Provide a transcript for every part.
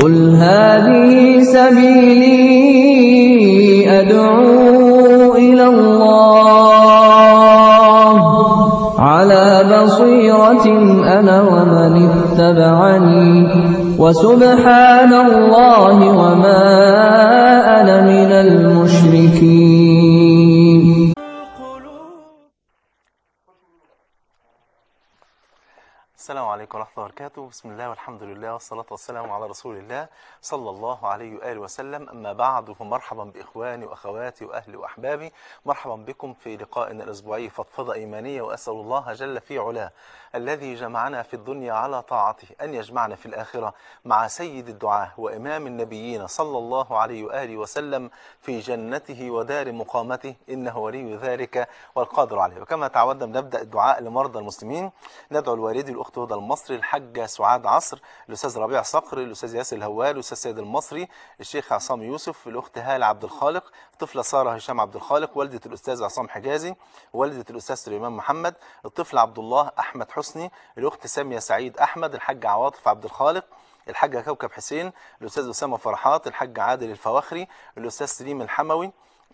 قل هذه سبيلي أدعو إلى الله على بصيرة أنا ومن اتبعني وسبحان الله وما أنا من المشركين السلام عليكم ورحمة الله وبركاته بسم الله والحمد لله والصلاة والسلام على رسول الله صلى الله عليه وآله وسلم أما بعد فمرحبا بإخواني وأخواتي وأهلي وأحبابي مرحبا بكم في لقائنا الأسبوعي فضفضة إيمانية وأسأل الله جل في علاه الذي جمعنا في الدنيا على طاعته أن يجمعنا في الآخرة مع سيد الدعاة وإمام النبيين صلى الله عليه وآله وسلم في جنته ودار مقامته إنه ولي ذلك والقادر عليه وكما تعودنا بنبدأ الدعاء لمرضى المسلمين ندعو الوالدي الأخت هدى المصري الحاجة سعاد عصر الأستاذ ربيع صقر الأستاذ ياسر الهوال الأستاذ سيد المصري الشيخ عصام يوسف الأخت هالة عبد الخالق الطفلة سارة هشام عبد الخالق والدة الأستاذ عصام حجازي والدة الأستاذ سليمان محمد الطفل عبد الله أحمد حسني الأخت سامية سعيد أحمد الحاج عواطف عبد الخالق الحاجة كوكب حسين الأستاذ أسامة فرحات الحاج عادل الفواخري الأستاذ سليم الحموي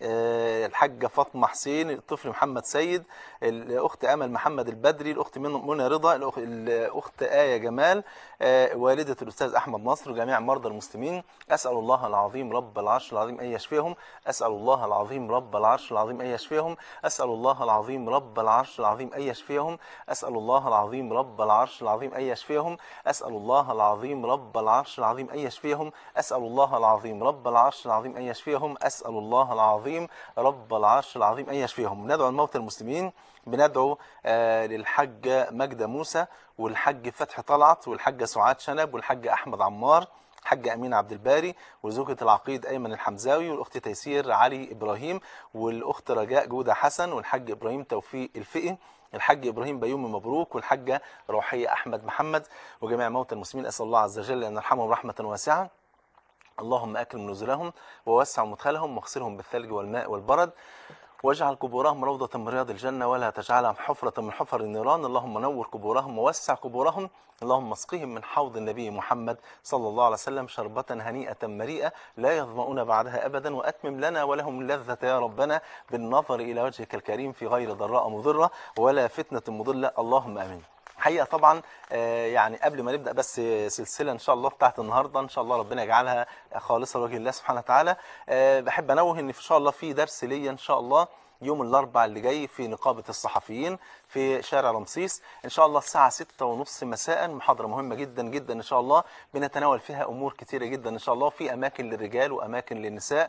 آه، الحاجة فاطمة حسين الطفل محمد سيد الأخت أمل محمد البدري الأخت من- منى رضا الأخ- الأخت آية جمال آه، والدة الأستاذ أحمد نصر وجميع مرضى المسلمين أسأل الله العظيم رب العرش العظيم أن يشفيهم أسأل الله العظيم رب العرش العظيم أن يشفيهم أسأل الله العظيم رب العرش العظيم أن يشفيهم أسأل الله العظيم رب العرش العظيم أن يشفيهم أسأل الله العظيم رب العرش العظيم أن يشفيهم أسأل الله العظيم رب العرش العظيم أن يشفيهم أسأل الله العظيم رب العرش العظيم أن يشفيهم ندعو الموتى المسلمين بندعو آه للحاجة ماجدة موسى والحاج فتحي طلعت والحاجة سعاد شنب والحاج أحمد عمار الحاج أمين عبد الباري وزوجة العقيد أيمن الحمزاوي والأخت تيسير علي إبراهيم والأخت رجاء جودة حسن والحاج إبراهيم توفيق الفقي الحاج إبراهيم بيومي مبروك والحاجة روحية أحمد محمد وجميع موتى المسلمين أسأل الله عز وجل أن يرحمهم رحمة واسعة اللهم أكرم نزلهم ووسع مدخلهم واغسلهم بالثلج والماء والبرد واجعل قبورهم روضة من رياض الجنة ولا تجعلها حفرة من حفر النيران اللهم نور قبورهم ووسع قبورهم اللهم اسقهم من حوض النبي محمد صلى الله عليه وسلم شربة هنيئة مريئة لا يظمؤون بعدها أبدا وأتمم لنا ولهم اللذة يا ربنا بالنظر إلى وجهك الكريم في غير ضراء مضرة ولا فتنة مضلة اللهم آمين حقيقة طبعا آه، يعني قبل ما نبدأ بس سلسلة إن شاء الله بتاعت النهاردة إن شاء الله ربنا يجعلها خالصة لوجه الله سبحانه وتعالى آه، بحب أنوه إن إن شاء الله في درس ليا إن شاء الله يوم الأربعاء اللي جاي في نقابة الصحفيين في شارع رمسيس إن شاء الله الساعة ستة ونص مساء محاضرة مهمة جدا جدا إن شاء الله بنتناول فيها أمور كتيرة جدا إن شاء الله في أماكن للرجال وأماكن للنساء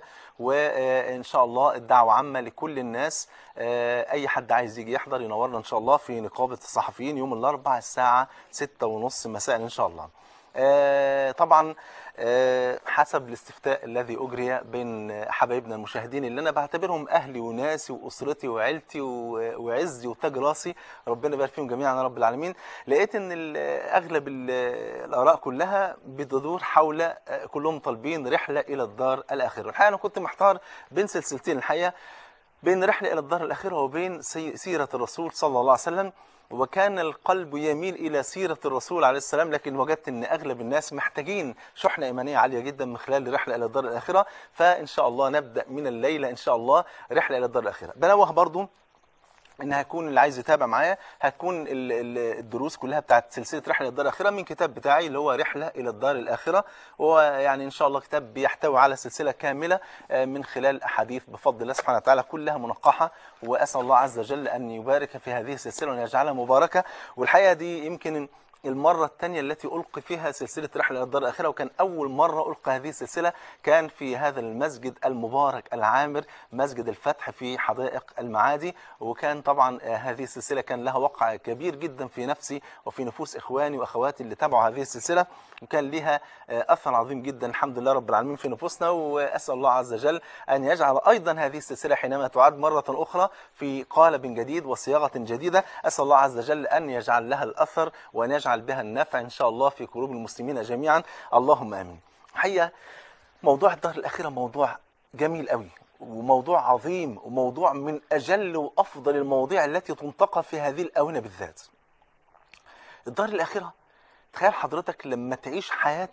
وإن شاء الله الدعوة عامة لكل الناس آه، أي حد عايز يجي يحضر ينورنا إن شاء الله في نقابة الصحفيين يوم الأربعاء الساعة ستة ونص مساء إن شاء الله آه، طبعا آه، حسب الاستفتاء الذي أجري بين حبايبنا المشاهدين اللي أنا بعتبرهم أهلي وناسي وأسرتي وعيلتي و- وعزي وتاج راسي ربنا يبارك فيهم جميعا يا رب العالمين لقيت إن ال- أغلب ال- الآراء كلها بتدور حول آه، كلهم طالبين رحلة إلى الدار الآخرة الحقيقة أنا كنت محتار بين سلسلتين الحقيقة بين رحلة إلى الدار الآخرة وبين سي- سيرة الرسول صلى الله عليه وسلم وكان القلب يميل إلى سيرة الرسول عليه السلام لكن وجدت أن أغلب الناس محتاجين شحنة إيمانية عالية جدا من خلال الرحلة إلى الدار الآخرة فإن شاء الله نبدأ من الليلة إن شاء الله رحلة إلى الدار الآخرة بنوه برضو ان هيكون اللي عايز يتابع معايا هتكون ال- ال- الدروس كلها بتاعت سلسله رحله الدار الاخره من كتاب بتاعي اللي هو رحله الى الدار الاخره وهو يعني ان شاء الله كتاب بيحتوي على سلسله كامله آه، من خلال احاديث بفضل الله سبحانه وتعالى كلها منقحه واسال الله عز وجل ان يبارك في هذه السلسله وان يجعلها مباركه والحقيقه دي يمكن المرة الثانية التي ألقي فيها سلسلة رحلة إلى الدار الآخرة وكان أول مرة ألقى هذه السلسلة كان في هذا المسجد المبارك العامر مسجد الفتح في حدائق المعادي وكان طبعا آه، هذه السلسلة كان لها وقع كبير جدا في نفسي وفي نفوس إخواني وأخواتي اللي تابعوا هذه السلسلة وكان لها آه، أثر عظيم جدا الحمد لله رب العالمين في نفوسنا وأسأل الله عز وجل أن يجعل أيضا هذه السلسلة حينما تعاد مرة أخرى في قالب جديد وصياغة جديدة أسأل الله عز وجل أن يجعل لها الأثر وأن يجعل بها النفع إن شاء الله في قلوب المسلمين جميعا اللهم آمين حقيقة موضوع الدار الأخيرة موضوع جميل قوي وموضوع عظيم وموضوع من أجل وأفضل المواضيع التي تنتقى في هذه الآونة بالذات الدار الآخرة تخيل حضرتك لما تعيش حياتك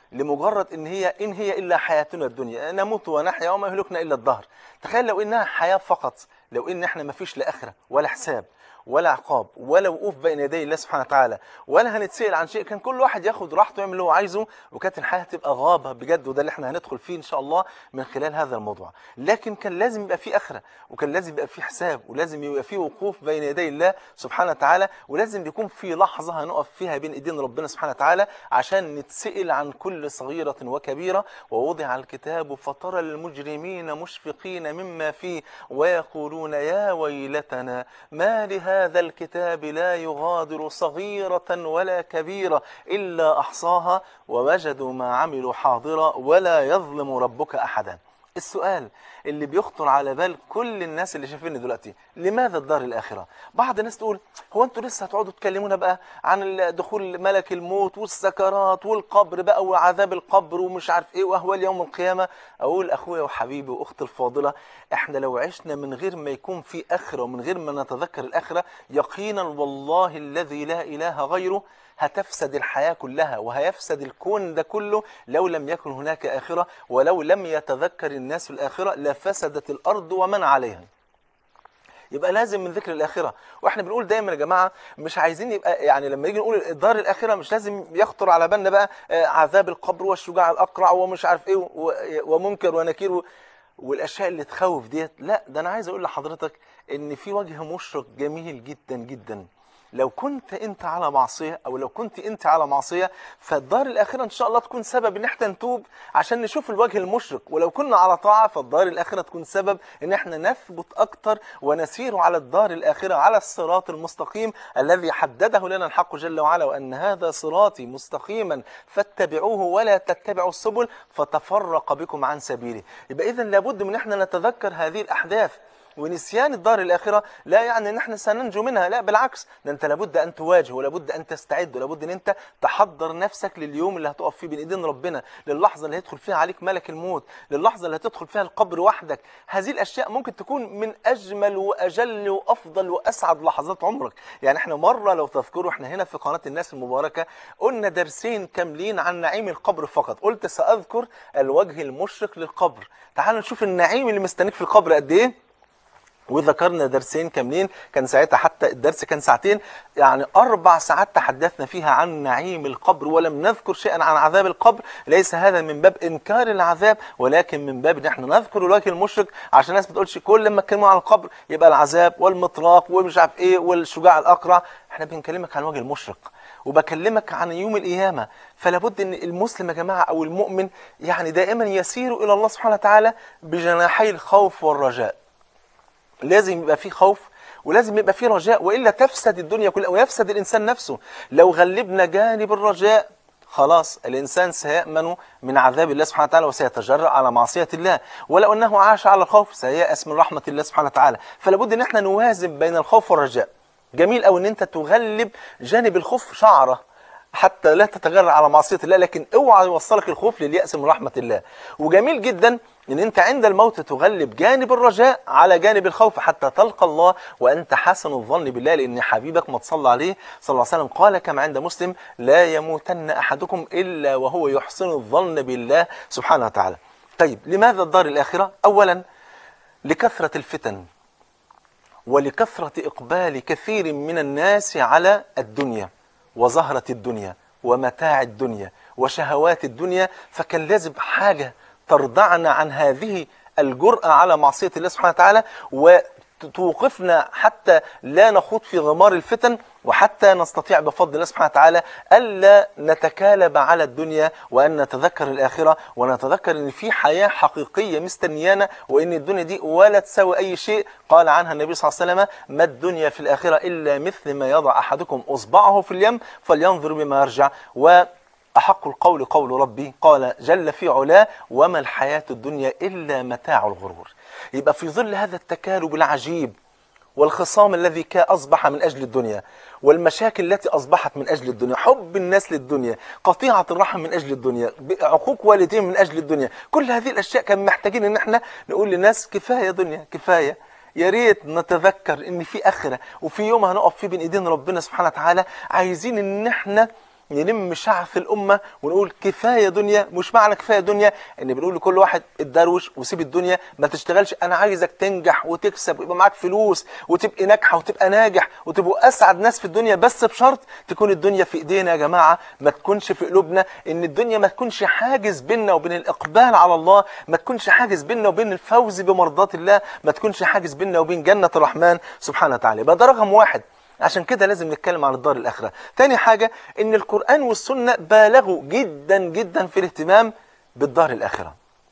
لمجرد ان هي ان هي الا حياتنا الدنيا نموت ونحيا وما يهلكنا الا الدهر تخيل لو انها حياه فقط لو ان احنا ما فيش لا اخره ولا حساب ولا عقاب ولا وقوف بين يدي الله سبحانه وتعالى ولا هنتسأل عن شيء كان كل واحد ياخد راحته يعمل اللي هو عايزه وكانت الحياه تبقى غابه بجد وده اللي احنا هندخل فيه ان شاء الله من خلال هذا الموضوع لكن كان لازم يبقى فيه اخره وكان لازم يبقى فيه حساب ولازم يبقى فيه وقوف بين يدي الله سبحانه وتعالى ولازم يكون في لحظه هنقف فيها بين ايدين ربنا سبحانه وتعالى عشان نتسأل عن كل صغيره وكبيره ووضع الكتاب فترى المجرمين مشفقين مما فيه ويقولون يا ويلتنا ما لهذا الكتاب لا يغادر صغيرة ولا كبيرة إلا أحصاها ووجدوا ما عملوا حاضرا ولا يظلم ربك أحدا السؤال اللي بيخطر على بال كل الناس اللي شايفيني دلوقتي لماذا الدار الآخرة بعض الناس تقول هو انتوا لسه هتقعدوا تكلمونا بقى عن دخول ملك الموت والسكرات والقبر بقى وعذاب القبر ومش عارف ايه واهوال يوم القيامة اقول اخويا وحبيبي واختي الفاضلة احنا لو عشنا من غير ما يكون في اخرة ومن غير ما نتذكر الاخرة يقينا والله الذي لا اله غيره هتفسد الحياة كلها وهيفسد الكون ده كله لو لم يكن هناك آخرة ولو لم يتذكر الناس الآخرة لفسدت الأرض ومن عليها يبقى لازم من ذكر الآخرة واحنا بنقول دايما يا جماعة مش عايزين يبقى يعني لما يجي نقول الدار الآخرة مش لازم يخطر على بالنا بقى عذاب القبر والشجاع الأقرع ومش عارف ايه ومنكر ونكير والاشياء اللي تخوف ديت لا ده انا عايز اقول لحضرتك ان في وجه مشرق جميل جدا جدا لو كنت انت على معصيه او لو كنت انت على معصيه فالدار الاخره ان شاء الله تكون سبب ان احنا نتوب عشان نشوف الوجه المشرق ولو كنا على طاعه فالدار الاخره تكون سبب ان احنا نثبت اكتر ونسير على الدار الاخره على الصراط المستقيم الذي حدده لنا الحق جل وعلا وان هذا صراطي مستقيما فاتبعوه ولا تتبعوا السبل فتفرق بكم عن سبيله يبقى اذا لابد من احنا نتذكر هذه الاحداث ونسيان الدار الآخرة لا يعني ان احنا سننجو منها لا بالعكس ده انت لابد ان تواجه ولابد ان تستعد ولابد ان انت تحضر نفسك لليوم اللي هتقف فيه بين ايدين ربنا للحظة اللي هيدخل فيها عليك ملك الموت للحظة اللي هتدخل فيها القبر وحدك هذه الاشياء ممكن تكون من اجمل واجل وافضل واسعد لحظات عمرك يعني احنا مرة لو تذكروا احنا هنا في قناة الناس المباركة قلنا درسين كاملين عن نعيم القبر فقط قلت سأذكر الوجه المشرق للقبر تعالوا نشوف النعيم اللي مستنيك في القبر قد ايه وذكرنا درسين كاملين كان ساعتها حتى الدرس كان ساعتين يعني أربع ساعات تحدثنا فيها عن نعيم القبر ولم نذكر شيئا عن عذاب القبر ليس هذا من باب إنكار العذاب ولكن من باب ان احنا نذكر الوجه المشرق عشان الناس ما تقولش كل لما اتكلموا عن القبر يبقى العذاب والمطراق ومش عارف ايه والشجاع الأقرع احنا بنكلمك عن الوجه المشرق وبكلمك عن يوم القيامة فلا بد ان المسلم يا جماعة او المؤمن يعني دائما يسير الى الله سبحانه وتعالى بجناحي الخوف والرجاء لازم يبقى فيه خوف ولازم يبقى فيه رجاء وإلا تفسد الدنيا كلها ويفسد الإنسان نفسه لو غلبنا جانب الرجاء خلاص الإنسان سيأمن من عذاب الله سبحانه وتعالى وسيتجرأ على معصية الله ولو أنه عاش على الخوف سيأس من رحمة الله سبحانه وتعالى فلا بد أن احنا نوازن بين الخوف والرجاء جميل أو أن أنت تغلب جانب الخوف شعرة حتى لا تتجرأ على معصية الله لكن اوعى يوصلك الخوف لليأس من رحمة الله وجميل جدا ان انت عند الموت تغلب جانب الرجاء على جانب الخوف حتى تلقى الله وانت حسن الظن بالله لان حبيبك ما تصلى عليه صلى الله عليه وسلم قال كما عند مسلم لا يموتن احدكم الا وهو يحسن الظن بالله سبحانه وتعالى طيب لماذا الدار الاخره اولا لكثره الفتن ولكثره اقبال كثير من الناس على الدنيا وزهره الدنيا ومتاع الدنيا وشهوات الدنيا فكان لازم حاجه ترضعنا عن هذه الجرأة على معصية الله سبحانه وتعالى وتوقفنا حتى لا نخوض في غمار الفتن وحتى نستطيع بفضل الله سبحانه وتعالى ألا نتكالب على الدنيا وأن نتذكر الآخرة ونتذكر أن في حياة حقيقية مستنيانا وأن الدنيا دي ولا تساوي أي شيء قال عنها النبي صلى الله عليه وسلم ما الدنيا في الآخرة إلا مثل ما يضع أحدكم أصبعه في اليم فلينظر بما يرجع و أحق القول قول ربي قال جل في علاه وما الحياة الدنيا إلا متاع الغرور يبقى في ظل هذا التكالب العجيب والخصام الذي أصبح من أجل الدنيا والمشاكل التي أصبحت من أجل الدنيا حب الناس للدنيا قطيعة الرحم من أجل الدنيا عقوق والدين من أجل الدنيا كل هذه الأشياء كان محتاجين أن احنا نقول للناس كفاية دنيا كفاية يا ريت نتذكر ان في اخره وفي يوم هنقف فيه بين ايدين ربنا سبحانه وتعالى عايزين ان احنا نلم شعث الأمة ونقول كفاية دنيا مش معنى كفاية دنيا إن بنقول لكل واحد اتدروش وسيب الدنيا ما تشتغلش أنا عايزك تنجح وتكسب ويبقى معاك فلوس وتبقى ناجحة وتبقى ناجح وتبقوا أسعد ناس في الدنيا بس بشرط تكون الدنيا في إيدينا يا جماعة ما تكونش في قلوبنا إن الدنيا ما تكونش حاجز بيننا وبين الإقبال على الله ما تكونش حاجز بيننا وبين الفوز بمرضات الله ما تكونش حاجز بيننا وبين جنة الرحمن سبحانه وتعالى يبقى ده رقم واحد عشان كده لازم نتكلم عن الدار الآخرة تاني حاجة ان القرآن والسنة بالغوا جدا جدا في الاهتمام بالدار الآخرة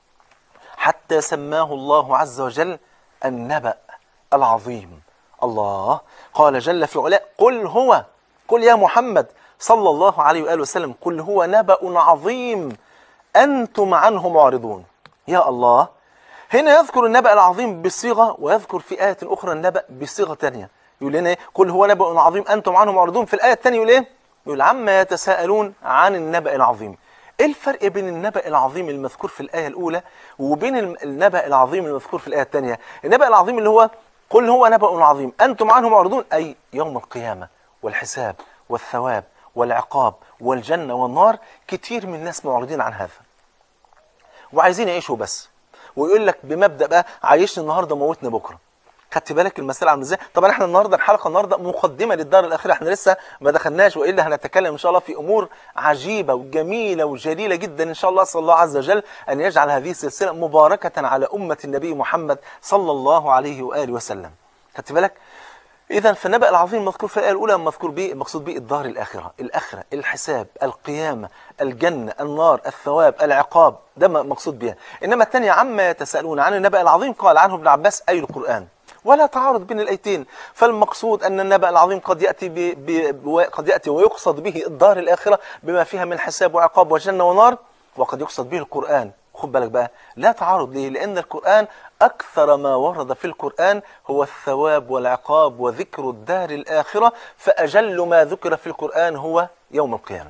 حتى سماه الله عز وجل النبأ العظيم الله قال جل في علاء قل هو قل يا محمد صلى الله عليه وآله وسلم قل هو نبأ عظيم أنتم عنه معرضون يا الله هنا يذكر النبأ العظيم بصيغة ويذكر في آية أخرى النبأ بصيغة تانية يقول لنا ايه قل هو نبأ عظيم أنتم عنه معرضون في الآية الثانية يقول ايه يقول عما يتساءلون عن النبأ العظيم ايه الفرق بين النبأ العظيم المذكور في الآية الأولى وبين النبأ العظيم المذكور في الآية الثانية النبأ العظيم اللي هو قل هو نبأ عظيم أنتم عنه معرضون أي يوم القيامة والحساب والثواب والعقاب والجنة والنار كتير من الناس معرضين عن هذا وعايزين يعيشوا بس ويقول لك بمبدأ بقى عايشني النهاردة موتني بكرة خدت بالك المسألة عامله ازاي طبعا احنا النهارده الحلقة النهارده مقدمة للدار الأخيرة احنا لسه ما دخلناش والا هنتكلم ان شاء الله في امور عجيبة وجميلة وجليلة جدا ان شاء الله صلى الله عز وجل ان يجعل هذه السلسلة مباركة على أمة النبي محمد صلى الله عليه وآله وسلم خدت بالك إذا فالنبأ العظيم المذكور في الآية الأولى مذكور به المقصود به الدار الآخرة، الآخرة، الحساب، القيامة، الجنة، النار، الثواب، العقاب، ده مقصود بها، إنما الثانية عما يتساءلون عن النبأ العظيم قال عنه ابن عباس أي القرآن. ولا تعارض بين الايتين فالمقصود ان النبأ العظيم قد ياتي ب... ب... قد ياتي ويقصد به الدار الاخره بما فيها من حساب وعقاب وجنه ونار وقد يقصد به القران خد بالك بقى لا تعارض ليه لان القران اكثر ما ورد في القران هو الثواب والعقاب وذكر الدار الاخره فاجل ما ذكر في القران هو يوم القيامه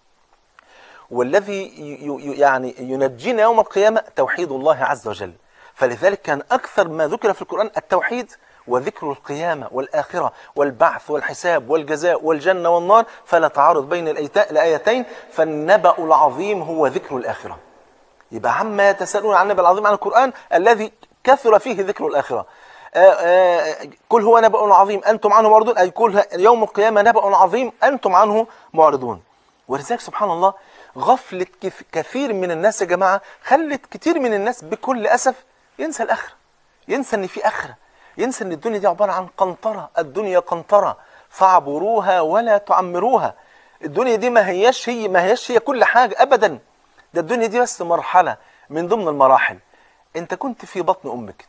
والذي ي... يعني ينجينا يوم القيامه توحيد الله عز وجل فلذلك كان أكثر ما ذكر في القرآن التوحيد وذكر القيامة والآخرة والبعث والحساب والجزاء والجنة والنار فلا تعارض بين الآيتين فالنبأ العظيم هو ذكر الآخرة يبقى عما يتساءلون عن النبأ العظيم عن القرآن الذي كثر فيه ذكر الآخرة قل هو نبأ عظيم أنتم عنه معرضون أي قل يوم القيامة نبأ عظيم أنتم عنه معرضون ولذلك سبحان الله غفلة كثير من الناس يا جماعة خلت كثير من الناس بكل أسف ينسى الآخرة ينسى ان في آخرة ينسى ان الدنيا دي عبارة عن قنطرة الدنيا قنطرة فاعبروها ولا تعمروها الدنيا دي ما هياش هي ما هياش هي كل حاجة أبدا ده الدنيا دي بس مرحلة من ضمن المراحل انت كنت في بطن أمك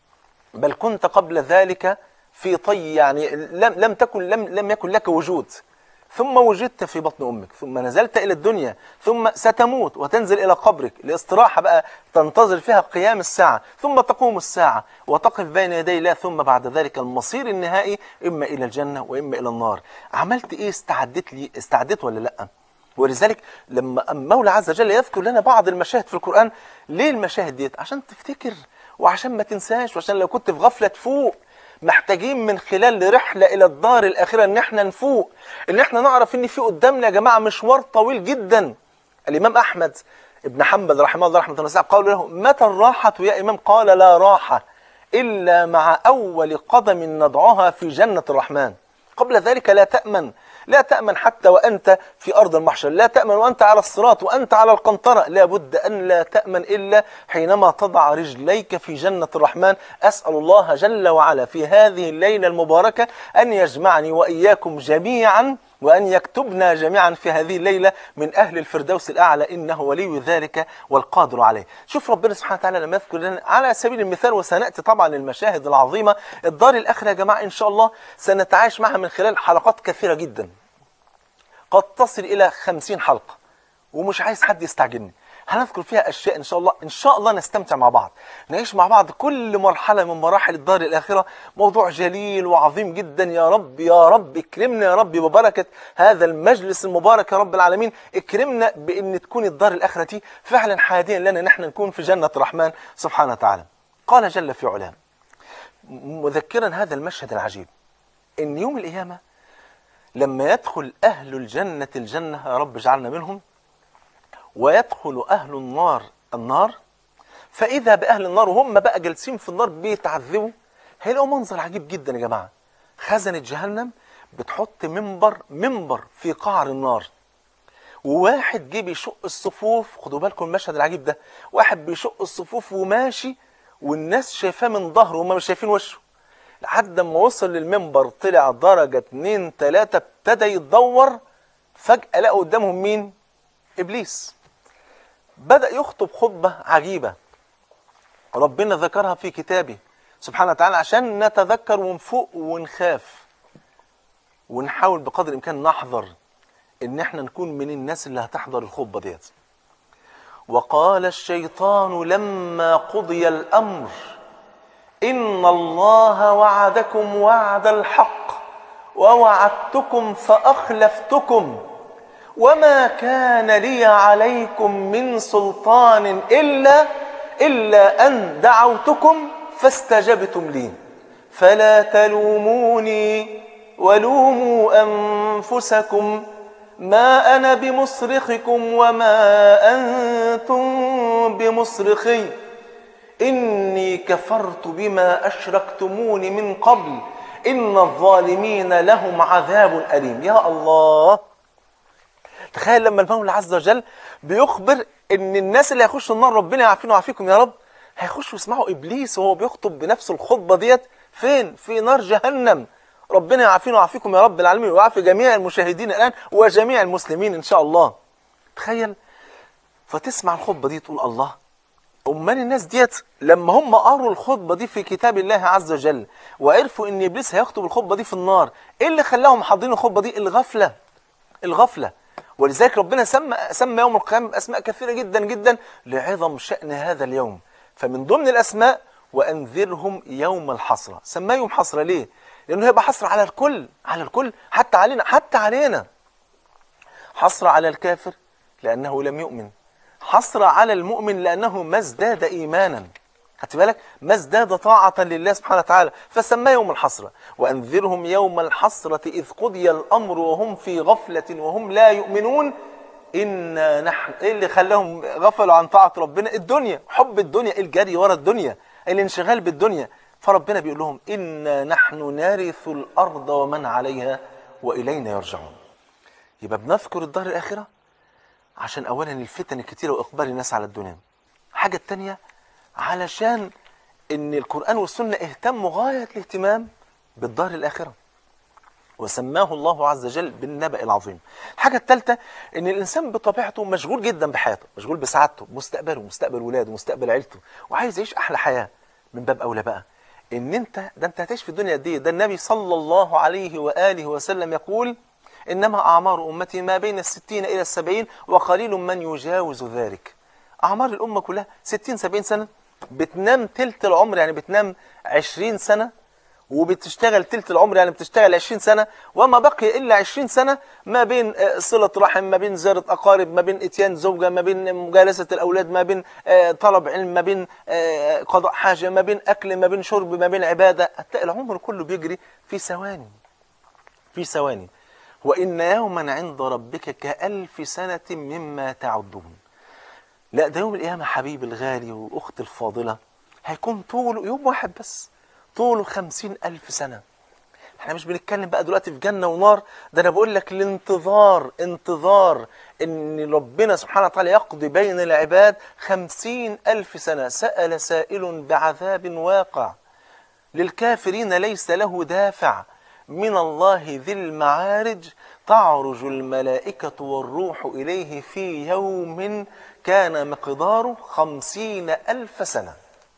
بل كنت قبل ذلك في طي يعني لم لم تكن لم لم يكن لك وجود ثم وجدت في بطن أمك ثم نزلت إلى الدنيا ثم ستموت وتنزل إلى قبرك لاستراحة بقى تنتظر فيها قيام الساعة ثم تقوم الساعة وتقف بين يدي الله ثم بعد ذلك المصير النهائي إما إلى الجنة وإما إلى النار عملت إيه استعدت لي استعدت ولا لأ ولذلك لما المولى عز وجل يذكر لنا بعض المشاهد في القرآن ليه المشاهد ديت عشان تفتكر وعشان ما تنساش وعشان لو كنت في غفلة تفوق محتاجين من خلال رحلة إلى الدار الآخرة إن إحنا نفوق إن إحنا نعرف إن في قدامنا يا جماعة مشوار طويل جدا الإمام أحمد ابن حنبل رحمه الله رحمة الله قال له متى الراحة يا إمام قال لا راحة إلا مع أول قدم نضعها في جنة الرحمن قبل ذلك لا تأمن لا تأمن حتى وأنت في أرض المحشر لا تأمن وأنت على الصراط وأنت على القنطرة لا بد أن لا تأمن إلا حينما تضع رجليك في جنة الرحمن أسأل الله جل وعلا في هذه الليلة المباركة أن يجمعني وإياكم جميعا وأن يكتبنا جميعا في هذه الليلة من أهل الفردوس الأعلى إنه ولي ذلك والقادر عليه شوف ربنا سبحانه وتعالى لما يذكر لنا على سبيل المثال وسنأتي طبعا للمشاهد العظيمة الدار الآخرة يا جماعة إن شاء الله سنتعايش معها من خلال حلقات كثيرة جدا قد تصل إلى خمسين حلقة ومش عايز حد يستعجلني هنذكر فيها أشياء إن شاء الله إن شاء الله نستمتع مع بعض نعيش مع بعض كل مرحلة من مراحل الدار الآخرة موضوع جليل وعظيم جدا يا رب يا رب اكرمنا يا رب ببركة هذا المجلس المبارك يا رب العالمين اكرمنا بأن تكون الدار الآخرة دي فعلا حاديا لنا نحن نكون في جنة الرحمن سبحانه وتعالى قال جل في علام مذكرا هذا المشهد العجيب ان يوم القيامة لما يدخل أهل الجنة الجنة يا رب اجعلنا منهم ويدخل أهل النار النار فإذا بأهل النار وهم بقى جالسين في النار بيتعذبوا هيلاقوا منظر عجيب جدا يا جماعة خزنة جهنم بتحط منبر منبر في قعر النار وواحد جه بيشق الصفوف خدوا بالكم المشهد العجيب ده واحد بيشق الصفوف وماشي والناس شايفاه من ظهره وهم مش شايفين وشه لحد ما وصل للمنبر طلع درجة اتنين تلاتة ابتدى يتدور فجأة لقوا قدامهم مين؟ إبليس بدأ يخطب خطبة عجيبة ربنا ذكرها في كتابه سبحانه وتعالى عشان نتذكر ونفوق ونخاف ونحاول بقدر الإمكان نحذر إن احنا نكون من الناس اللي هتحضر الخطبة ديت وقال الشيطان لما قضي الأمر إن الله وعدكم وعد الحق ووعدتكم فأخلفتكم وما كان لي عليكم من سلطان إلا إلا أن دعوتكم فاستجبتم لي فلا تلوموني ولوموا أنفسكم ما أنا بمصرخكم وما أنتم بمصرخي إني كفرت بما أشركتمون من قبل إن الظالمين لهم عذاب أليم يا الله تخيل لما المولى عز وجل بيخبر ان الناس اللي هيخشوا النار ربنا يعافينا ويعافيكم يا رب هيخشوا يسمعوا ابليس وهو بيخطب بنفس الخطبه ديت فين في نار جهنم ربنا يعافينا ويعافيكم يا رب العالمين ويعافي جميع المشاهدين الان وجميع المسلمين ان شاء الله تخيل فتسمع الخطبه دي تقول الله امال الناس ديت لما هم قروا الخطبه دي في كتاب الله عز وجل وعرفوا ان ابليس هيخطب الخطبه دي في النار ايه اللي خلاهم محضرين الخطبه دي الغفله الغفله ولذلك ربنا سمى سمى يوم القيامه باسماء كثيره جدا جدا لعظم شان هذا اليوم فمن ضمن الاسماء وانذرهم يوم الحسره سماه يوم حسره ليه لانه هيبقى حسره على الكل على الكل حتى علينا حتى علينا حسره على الكافر لانه لم يؤمن حسره على المؤمن لانه ما ازداد ايمانا خدت بالك ما ازداد طاعة لله سبحانه وتعالى فسماه يوم الحسرة وأنذرهم يوم الحسرة إذ قضي الأمر وهم في غفلة وهم لا يؤمنون إنا نحن إيه اللي خلاهم غفلوا عن طاعة ربنا الدنيا حب الدنيا الجري ورا الدنيا الانشغال بالدنيا فربنا بيقول لهم إنا نحن نرث الأرض ومن عليها وإلينا يرجعون يبقى بنذكر الدار الآخرة عشان أولا الفتن الكتيرة وإقبال الناس على الدنيا حاجة التانية علشان ان القرآن والسنة اهتموا غاية الاهتمام بالدار الآخرة وسماه الله عز وجل بالنبأ العظيم الحاجة الثالثة ان الانسان بطبيعته مشغول جدا بحياته مشغول بسعادته مستقبله مستقبل ولاده مستقبل عيلته وعايز يعيش احلى حياة من باب اولى بقى ان انت ده انت هتعيش في الدنيا قد ايه ده النبي صلى الله عليه وآله وسلم يقول انما اعمار امتي ما بين الستين الى السبعين وقليل من يجاوز ذلك اعمار الامة كلها 60 70 سنة بتنام تلت العمر يعني بتنام 20 سنة وبتشتغل تلت العمر يعني بتشتغل 20 سنة وما بقي إلا 20 سنة ما بين صلة رحم ما بين زيارة أقارب ما بين إتيان زوجة ما بين مجالسة الأولاد ما بين طلب علم ما بين قضاء حاجة ما بين أكل ما بين شرب ما بين عبادة هتلاقي العمر كله بيجري في ثواني في ثواني وإن يوما عند ربك كألف سنة مما تعدون لا ده يوم القيامة حبيبي الغالي وأختي الفاضلة هيكون طوله يوم واحد بس طوله خمسين ألف سنة احنا مش بنتكلم بقى دلوقتي في جنة ونار ده أنا بقول لك الانتظار انتظار إن ربنا سبحانه وتعالى يقضي بين العباد خمسين ألف سنة سأل سائل بعذاب واقع للكافرين ليس له دافع من الله ذي المعارج تعرج الملائكة والروح إليه في يوم كان مقداره خمسين ألف سنة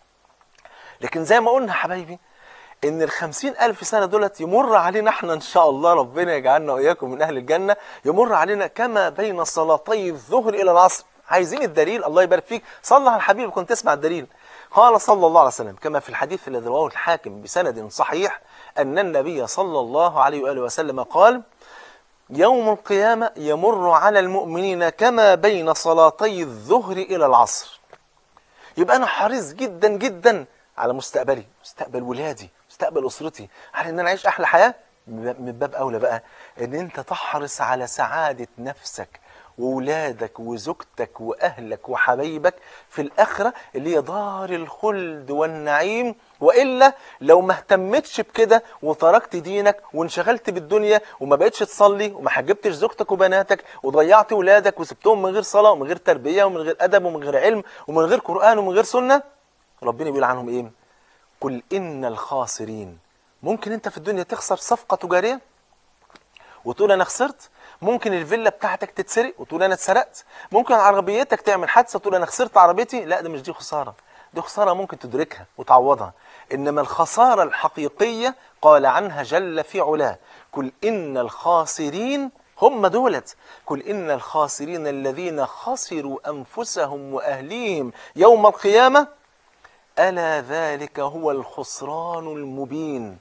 لكن زي ما قلنا حبايبي ان الخمسين ألف سنة دولت يمر علينا احنا ان شاء الله ربنا يجعلنا وإياكم من أهل الجنة يمر علينا كما بين صلاتي الظهر إلى العصر عايزين الدليل الله يبارك فيك صلى على الحبيب كنت تسمع الدليل قال صلى الله عليه وسلم كما في الحديث الذي رواه الحاكم بسند صحيح أن النبي صلى الله عليه وآله وسلم قال يوم القيامة يمر على المؤمنين كما بين صلاتي الظهر إلى العصر يبقى أنا حريص جدا جدا على مستقبلي مستقبل ولادي مستقبل أسرتي على أن أنا أعيش أحلى حياة من باب اولى بقى ان انت تحرص على سعاده نفسك وولادك وزوجتك واهلك وحبايبك في الاخره اللي هي دار الخلد والنعيم والا لو ما اهتمتش بكده وتركت دينك وانشغلت بالدنيا وما بقتش تصلي وما حجبتش زوجتك وبناتك وضيعت ولادك وسبتهم من غير صلاه ومن غير تربيه ومن غير ادب ومن غير علم ومن غير قران ومن غير سنه ربنا بيقول عنهم ايه قل ان الخاسرين ممكن انت في الدنيا تخسر صفقه تجاريه وتقول انا خسرت ممكن الفيلا بتاعتك تتسرق وتقول انا اتسرقت ممكن عربيتك تعمل حادثه وتقول انا خسرت عربيتي لا ده مش دي خساره دي خساره ممكن تدركها وتعوضها انما الخساره الحقيقيه قال عنها جل في علاه قل ان الخاسرين هم دولت قل ان الخاسرين الذين خسروا انفسهم واهليهم يوم القيامه الا ذلك هو الخسران المبين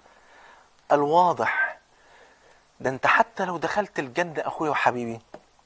الواضح ده انت حتى لو دخلت الجنة اخويا وحبيبي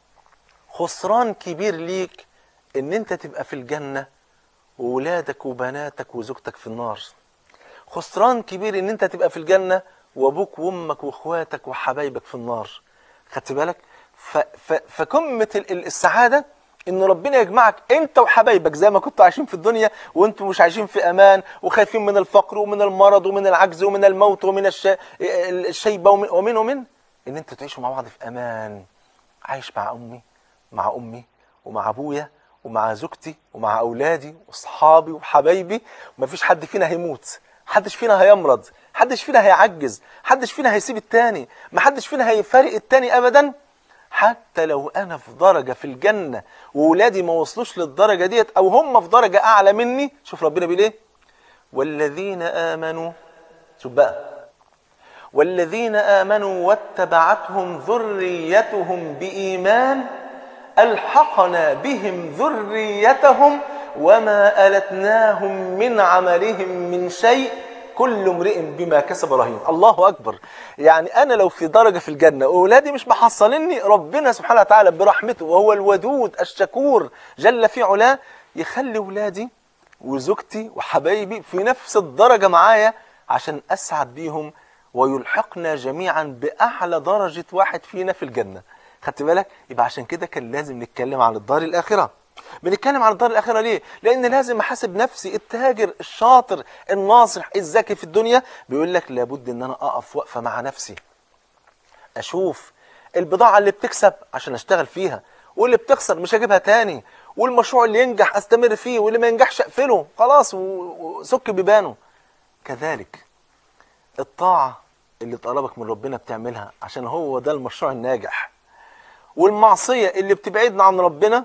خسران كبير ليك ان انت تبقى في الجنة وولادك وبناتك وزوجتك في النار خسران كبير ان انت تبقى في الجنة وابوك وامك واخواتك وحبايبك في النار خدت بالك ف ف فقمة ال- ال- السعادة ان ربنا يجمعك انت وحبايبك زي ما كنتوا عايشين في الدنيا وانتم مش عايشين في امان وخايفين من الفقر ومن المرض ومن العجز ومن الموت ومن الش... الشيبة ومن ومن ومن ان انتوا تعيشوا مع بعض في امان عايش مع امي مع امي ومع ابويا ومع زوجتي ومع اولادي واصحابي وحبايبي ومفيش حد فينا هيموت محدش فينا هيمرض محدش فينا هيعجز محدش فينا هيسيب التاني محدش فينا هيفارق التاني ابدا حتى لو انا في درجه في الجنه وولادي ما وصلوش للدرجه ديت او هم في درجه اعلى مني شوف ربنا بيقول ايه والذين امنوا شوف بقى والذين آمنوا واتبعتهم ذريتهم بإيمان ألحقنا بهم ذريتهم وما ألتناهم من عملهم من شيء كل امرئ بما كسب رهين الله أكبر يعني أنا لو في درجة في الجنة وأولادي مش محصليني ربنا سبحانه وتعالى برحمته وهو الودود الشكور جل في علاه يخلي ولادي وزوجتي وحبايبي في نفس الدرجة معايا عشان أسعد بيهم ويلحقنا جميعا بأعلى درجة واحد فينا في الجنة خدت بالك يبقى عشان كده كان لازم نتكلم عن الدار الآخرة بنتكلم عن الدار الآخرة ليه لأن لازم أحاسب نفسي التاجر الشاطر الناصح الذكي في الدنيا بيقول لك لابد أن أنا أقف وقفة مع نفسي أشوف البضاعة اللي بتكسب عشان أشتغل فيها واللي بتخسر مش هجيبها تاني والمشروع اللي ينجح أستمر فيه واللي ما ينجحش أقفله خلاص وسك بيبانه كذلك الطاعة اللي تقربك من ربنا بتعملها عشان هو ده المشروع الناجح والمعصية اللي بتبعدنا عن ربنا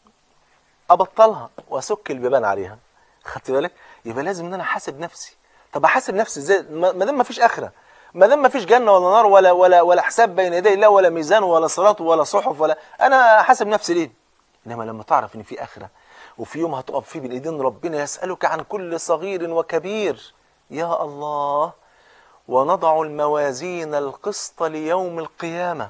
أبطلها وأسك البيبان عليها خدت بالك يبقى لازم ان انا احاسب نفسي طب احاسب نفسي ازاي ما ما دام ما فيش اخره ما دام ما فيش جنه ولا نار ولا ولا ولا حساب بين يدي الله ولا ميزان ولا صراط ولا صحف ولا انا احاسب نفسي ليه انما لما تعرف ان في اخره وفي يوم هتقف فيه بين ايدين ربنا يسالك عن كل صغير وكبير يا الله ونضع الموازين القسط ليوم القيامه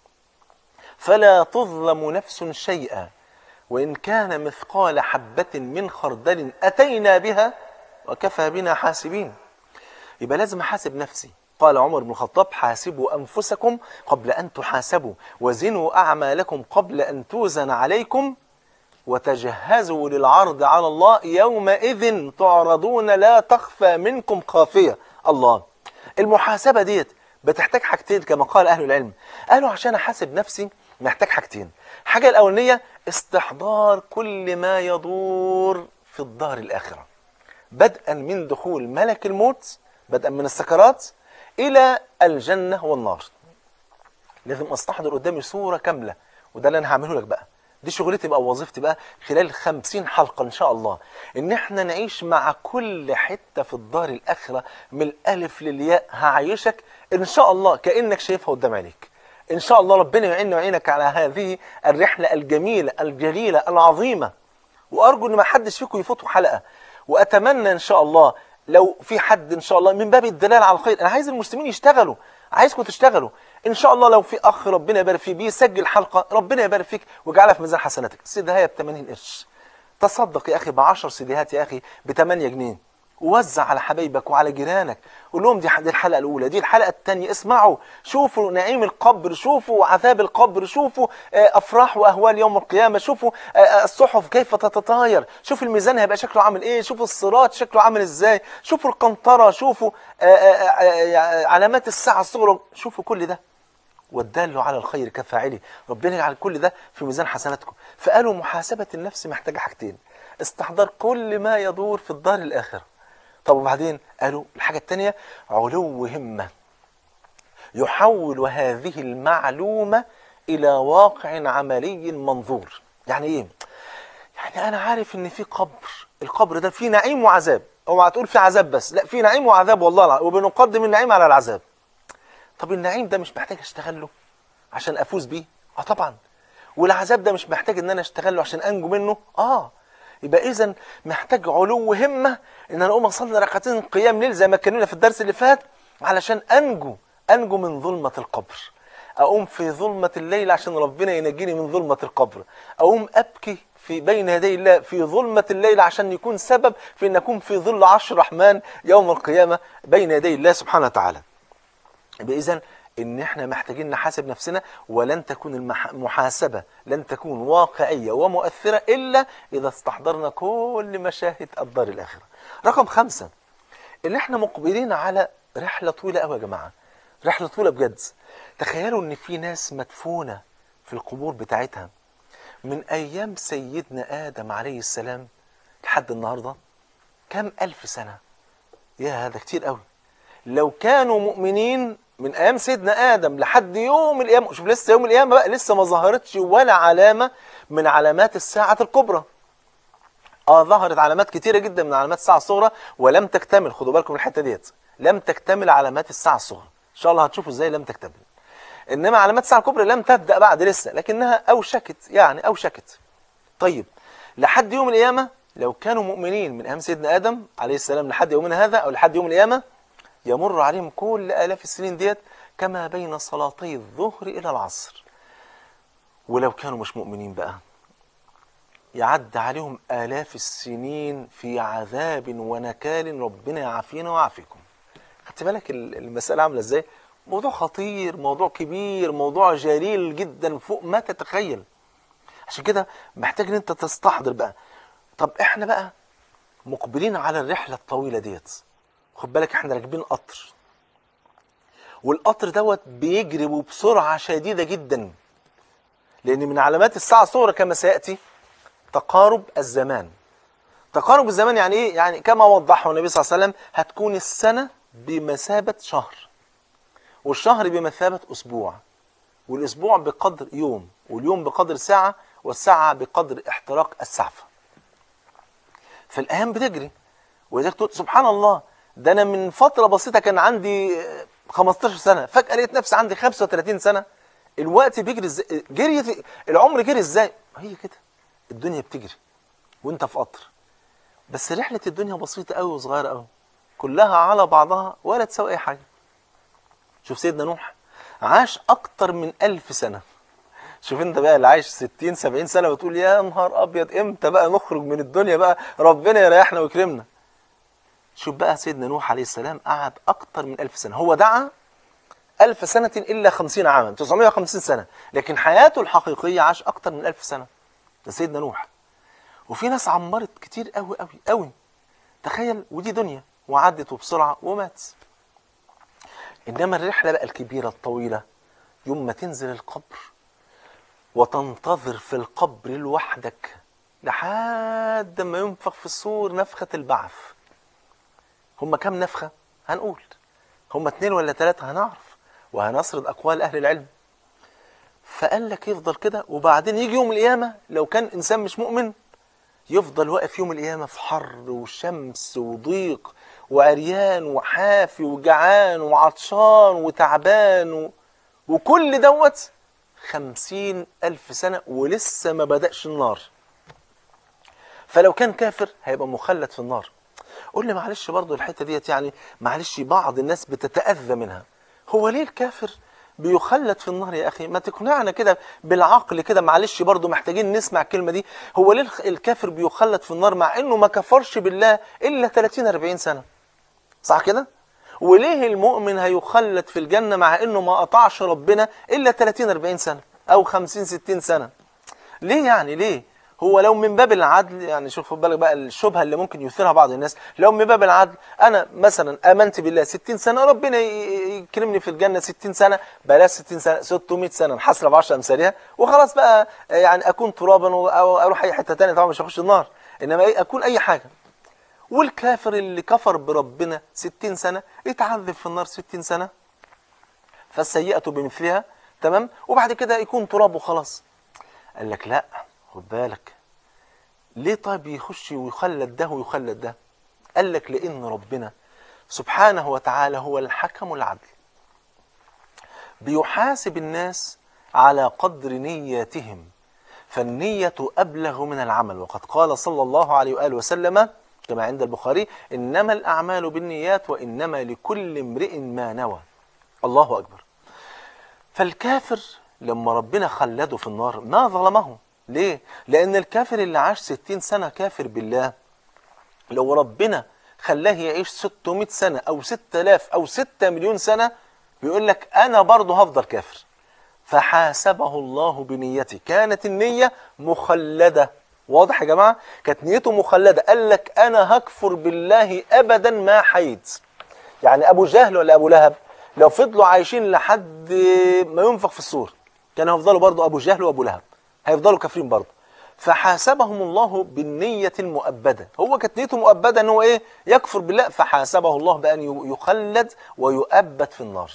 فلا تظلم نفس شيئا وإن كان مثقال حبة من خردل أتينا بها وكفى بنا حاسبين يبقى لازم أحاسب نفسي قال عمر بن الخطاب حاسبوا أنفسكم قبل أن تحاسبوا وزنوا أعمالكم قبل أن توزن عليكم وتجهزوا للعرض على الله يومئذ تعرضون لا تخفى منكم خافية الله المحاسبة ديت بتحتاج حاجتين كما قال أهل العلم قالوا عشان أحاسب نفسي محتاج حاجتين الحاجة الأولانية استحضار كل ما يدور في الدار الآخرة بدءا من دخول ملك الموت بدءا من السكرات إلى الجنة والنار لازم أستحضر قدامي صورة كاملة وده اللي أنا هعمله لك بقى دي شغلتي بقى ووظيفتي بقى خلال خمسين حلقة إن شاء الله إن إحنا نعيش مع كل حتة في الدار الآخرة من الألف للياء هعيشك إن شاء الله كأنك شايفها قدام عينيك إن شاء الله ربنا يعين ويعينك على هذه الرحلة الجميلة الجليلة العظيمة وأرجو إن ما حدش فيكم يفوته حلقة وأتمنى إن شاء الله لو في حد إن شاء الله من باب الدلال على الخير أنا عايز المسلمين يشتغلوا عايزكم تشتغلوا إن شاء الله لو في أخ ربنا يبارك فيه بيسجل حلقة ربنا يبارك فيك ويجعلها في ميزان حسناتك السيدة هي ب 80 قرش تصدق يا أخي ب 10 سيديهات يا أخي ب 8 جنيه ووزع على حبايبك وعلى جيرانك قول لهم دي دي الحلقه الاولى دي الحلقه الثانيه اسمعوا شوفوا نعيم القبر شوفوا عذاب القبر شوفوا آه، افراح واهوال يوم القيامه شوفوا آه، آه، الصحف كيف تتطاير شوفوا الميزان هيبقى شكله عامل ايه شوفوا الصراط شكله عامل ازاي شوفوا القنطره شوفوا آه، آه، آه، آه، علامات الساعه الصغرى شوفوا كل ده والدال على الخير كفاعله ربنا يجعل كل ده في ميزان حسناتكم فقالوا محاسبة النفس محتاجة حاجتين استحضار كل ما يدور في الدار الآخرة طب وبعدين قالوا الحاجة التانية علو همة يحول هذه المعلومة إلى واقع عملي منظور يعني إيه؟ يعني أنا عارف إن في قبر القبر ده فيه نعيم وعذاب اوعى تقول في عذاب بس لا في نعيم وعذاب والله العظيم وبنقدم النعيم على العذاب طب النعيم ده مش محتاج اشتغل له عشان افوز بيه اه طبعا والعذاب ده مش محتاج ان انا اشتغل له عشان انجو منه اه يبقى اذا محتاج علو همه ان انا اقوم اصلي ركعتين قيام ليل زي ما اتكلمنا في الدرس اللي فات علشان انجو انجو من ظلمه القبر اقوم في ظلمه الليل عشان ربنا ينجيني من ظلمه القبر اقوم ابكي في بين يدي الله في ظلمة الليل عشان يكون سبب في أن أكون في ظل عرش الرحمن يوم القيامة بين يدي الله سبحانه وتعالى يبقى اذا ان احنا محتاجين نحاسب نفسنا ولن تكون المح- المحاسبه لن تكون واقعيه ومؤثره الا اذا استحضرنا كل مشاهد الدار الاخره. رقم خمسه ان احنا مقبلين على رحله طويله قوي يا جماعه. رحله طويله بجد. تخيلوا ان في ناس مدفونه في القبور بتاعتها من ايام سيدنا ادم عليه السلام لحد النهارده كم الف سنه. يا هذا كتير قوي. لو كانوا مؤمنين من ايام سيدنا ادم لحد يوم القيامه شوف لسه يوم القيامه بقى لسه ما ظهرتش ولا علامه من علامات الساعه الكبرى اه ظهرت علامات كتيره جدا من علامات الساعه الصغرى ولم تكتمل خدوا بالكم من الحته ديت لم تكتمل علامات الساعه الصغرى ان شاء الله هتشوفوا ازاي لم تكتمل انما علامات الساعه الكبرى لم تبدا بعد لسه لكنها اوشكت يعني اوشكت طيب لحد يوم القيامه لو كانوا مؤمنين من ايام سيدنا ادم عليه السلام لحد يومنا هذا او لحد يوم القيامه يمر عليهم كل آلاف السنين ديت كما بين صلاتي الظهر إلى العصر ولو كانوا مش مؤمنين بقى يعد عليهم آلاف السنين في عذاب ونكال ربنا يعافينا ويعافيكم خدت بالك ال- المسألة عاملة ازاي موضوع خطير موضوع كبير موضوع جليل جدا فوق ما تتخيل عشان كده محتاج ان انت تستحضر بقى طب احنا بقى مقبلين على الرحلة الطويلة ديت خد بالك احنا راكبين قطر والقطر دوت بيجري وبسرعة شديدة جدا لأن من علامات الساعة الصغرى كما سيأتي تقارب الزمان تقارب الزمان يعني ايه؟ يعني كما وضحه النبي صلى الله عليه وسلم هتكون السنة بمثابة شهر والشهر بمثابة أسبوع والأسبوع بقدر يوم واليوم بقدر ساعة والساعة بقدر احتراق السعفة فالأيام بتجري ولذلك تقول سبحان الله ده انا من فتره بسيطه كان عندي آه، 15 سنه فجاه لقيت نفسي عندي 35 سنه الوقت بيجري ازاي جري العمر جري ازاي هي كده الدنيا بتجري وانت في قطر بس رحله الدنيا بسيطه قوي وصغيره قوي كلها على بعضها ولا تساوي اي حاجه شوف سيدنا نوح عاش اكتر من ألف سنه شوف انت بقى اللي عايش 60 70 سنه وتقول يا نهار ابيض امتى بقى نخرج من الدنيا بقى ربنا يريحنا ويكرمنا شوف بقى سيدنا نوح عليه السلام قعد أكتر من ألف سنة هو دعا ألف سنة إلا خمسين عاما 950 سنة لكن حياته الحقيقية عاش أكتر من ألف سنة ده سيدنا نوح وفي ناس عمرت كتير قوي قوي قوي تخيل ودي دنيا وعدت وبسرعة ومات إنما الرحلة بقى الكبيرة الطويلة يوم ما تنزل القبر وتنتظر في القبر لوحدك لحد ما ينفخ في الصور نفخة البعث هم كم نفخة؟ هنقول هم اتنين ولا تلاتة هنعرف وهنسرد أقوال أهل العلم فقال لك يفضل كده وبعدين يجي يوم القيامة لو كان إنسان مش مؤمن يفضل واقف يوم القيامة في حر وشمس وضيق وعريان وحافي وجعان وعطشان وتعبان و... وكل دوت خمسين ألف سنة ولسه ما بدأش النار فلو كان كافر هيبقى مخلد في النار قول لي معلش برضو الحته ديت يعني معلش بعض الناس بتتاذى منها هو ليه الكافر بيخلد في النار يا أخي ما تقنعنا كده بالعقل كده معلش برضو محتاجين نسمع الكلمة دي هو ليه الخ- الكافر بيخلد في النار مع إنه ما كفرش بالله إلا 30-40 سنة صح كده؟ وليه المؤمن هيخلد في الجنة مع إنه ما قطعش ربنا إلا 30-40 سنة أو 50-60 سنة ليه يعني ليه هو لو من باب العدل يعني شوف خد بالك بقى الشبهه اللي ممكن يثيرها بعض الناس لو من باب العدل انا مثلا امنت بالله 60 سنه ربنا ي- يكرمني في الجنه 60 سنه بلاش 60 سنه 600 سنه نحسر ب 10 امثالها وخلاص بقى يعني اكون ترابا و- او اروح اي حته ثانيه طبعا مش هخش النار انما إيه اكون اي حاجه والكافر اللي كفر بربنا 60 سنه يتعذب في النار 60 سنه فالسيئه بمثلها تمام وبعد كده يكون تراب وخلاص قال لك لا خد بالك ليه طيب يخش ويخلد ده ويخلد ده قال لك لان ربنا سبحانه وتعالى هو الحكم العدل بيحاسب الناس على قدر نياتهم فالنية أبلغ من العمل وقد قال صلى الله عليه وآله وسلم كما عند البخاري إنما الأعمال بالنيات وإنما لكل امرئ ما نوى الله أكبر فالكافر لما ربنا خلده في النار ما ظلمه ليه؟ لأن الكافر اللي عاش 60 سنة كافر بالله لو ربنا خلاه يعيش 600 سنة أو 6000 أو 6 مليون سنة بيقول لك أنا برضه هفضل كافر فحاسبه الله بنيته كانت النية مخلدة واضح يا جماعة كانت نيته مخلدة قال لك أنا هكفر بالله أبدا ما حيت يعني أبو جهل ولا أبو لهب لو فضلوا عايشين لحد ما ينفخ في الصور كانوا هيفضلوا برضه أبو جهل وأبو لهب هيفضلوا كافرين برضه فحاسبهم الله بالنية المؤبدة هو كانت نيته مؤبدة ان هو ايه يكفر بالله فحاسبه الله بأن يخلد ويؤبد في النار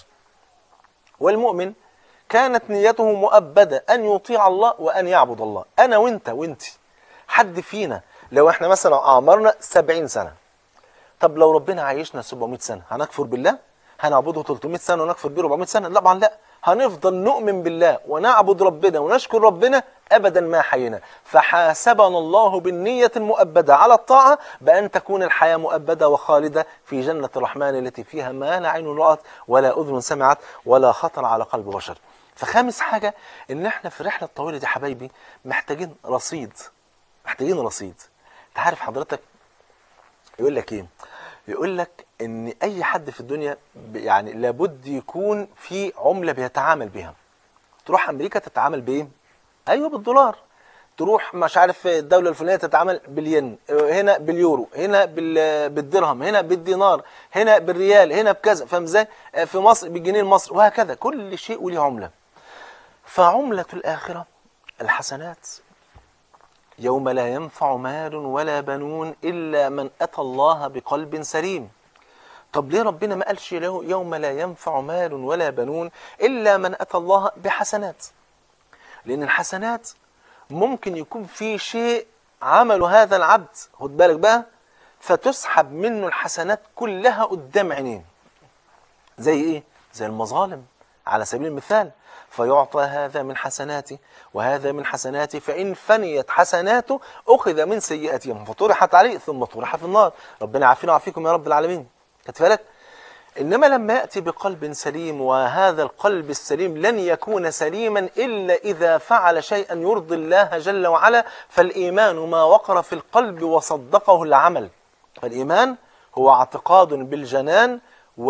والمؤمن كانت نيته مؤبدة أن يطيع الله وأن يعبد الله أنا وأنت وأنت حد فينا لو احنا مثلا أعمرنا سبعين سنة طب لو ربنا عايشنا 700 سنة هنكفر بالله هنعبده 300 سنة ونكفر بيه 400 سنة لا طبعا لا هنفضل نؤمن بالله ونعبد ربنا ونشكر ربنا أبدا ما حينا فحاسبنا الله بالنية المؤبدة على الطاعة بأن تكون الحياة مؤبدة وخالدة في جنة الرحمن التي فيها ما لا عين رأت ولا أذن سمعت ولا خطر على قلب بشر فخامس حاجة إن احنا في الرحلة الطويلة دي حبايبي محتاجين رصيد محتاجين رصيد انت عارف حضرتك يقول لك ايه يقول لك ان اي حد في الدنيا ب- يعني لابد يكون في عمله بيتعامل بها تروح امريكا تتعامل بايه ايوه بالدولار تروح مش عارف الدوله الفلانيه تتعامل بالين هنا باليورو هنا بال- بالدرهم هنا بالدينار هنا بالريال هنا بكذا فاهم ازاي في مصر بالجنيه المصري وهكذا كل شيء وليه عمله فعمله الاخره الحسنات يوم لا ينفع مال ولا بنون إلا من أتى الله بقلب سليم طب ليه ربنا ما قالش له يوم لا ينفع مال ولا بنون إلا من أتى الله بحسنات لأن الحسنات ممكن يكون في شيء عمله هذا العبد خد بالك بقى فتسحب منه الحسنات كلها قدام عينيه زي ايه زي المظالم على سبيل المثال فيعطى هذا من حسناته وهذا من حسناته فإن فنيت حسناته أخذ من سيئاتهم فطرحت عليه ثم طرح في النار ربنا يعافينا ويعافيكم يا رب العالمين خدت بالك إنما لما يأتي بقلب سليم وهذا القلب السليم لن يكون سليما إلا إذا فعل شيئا يرضي الله جل وعلا فالإيمان ما وقر في القلب وصدقه العمل فالإيمان هو اعتقاد بالجنان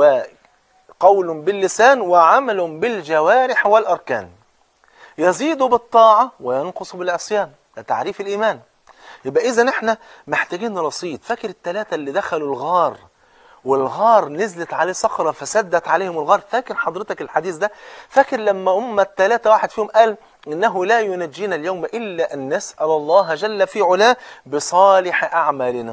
وقول باللسان وعمل بالجوارح والأركان يزيد بالطاعة وينقص بالعصيان ده تعريف الإيمان يبقى إذا احنا محتاجين رصيد فاكر الثلاثة اللي دخلوا الغار والغار نزلت عليه صخرة فسدت عليهم الغار فاكر حضرتك الحديث ده فاكر لما أم الثلاثة واحد فيهم قال إنه لا ينجينا اليوم إلا أن نسأل الله جل في علاه بصالح أعمالنا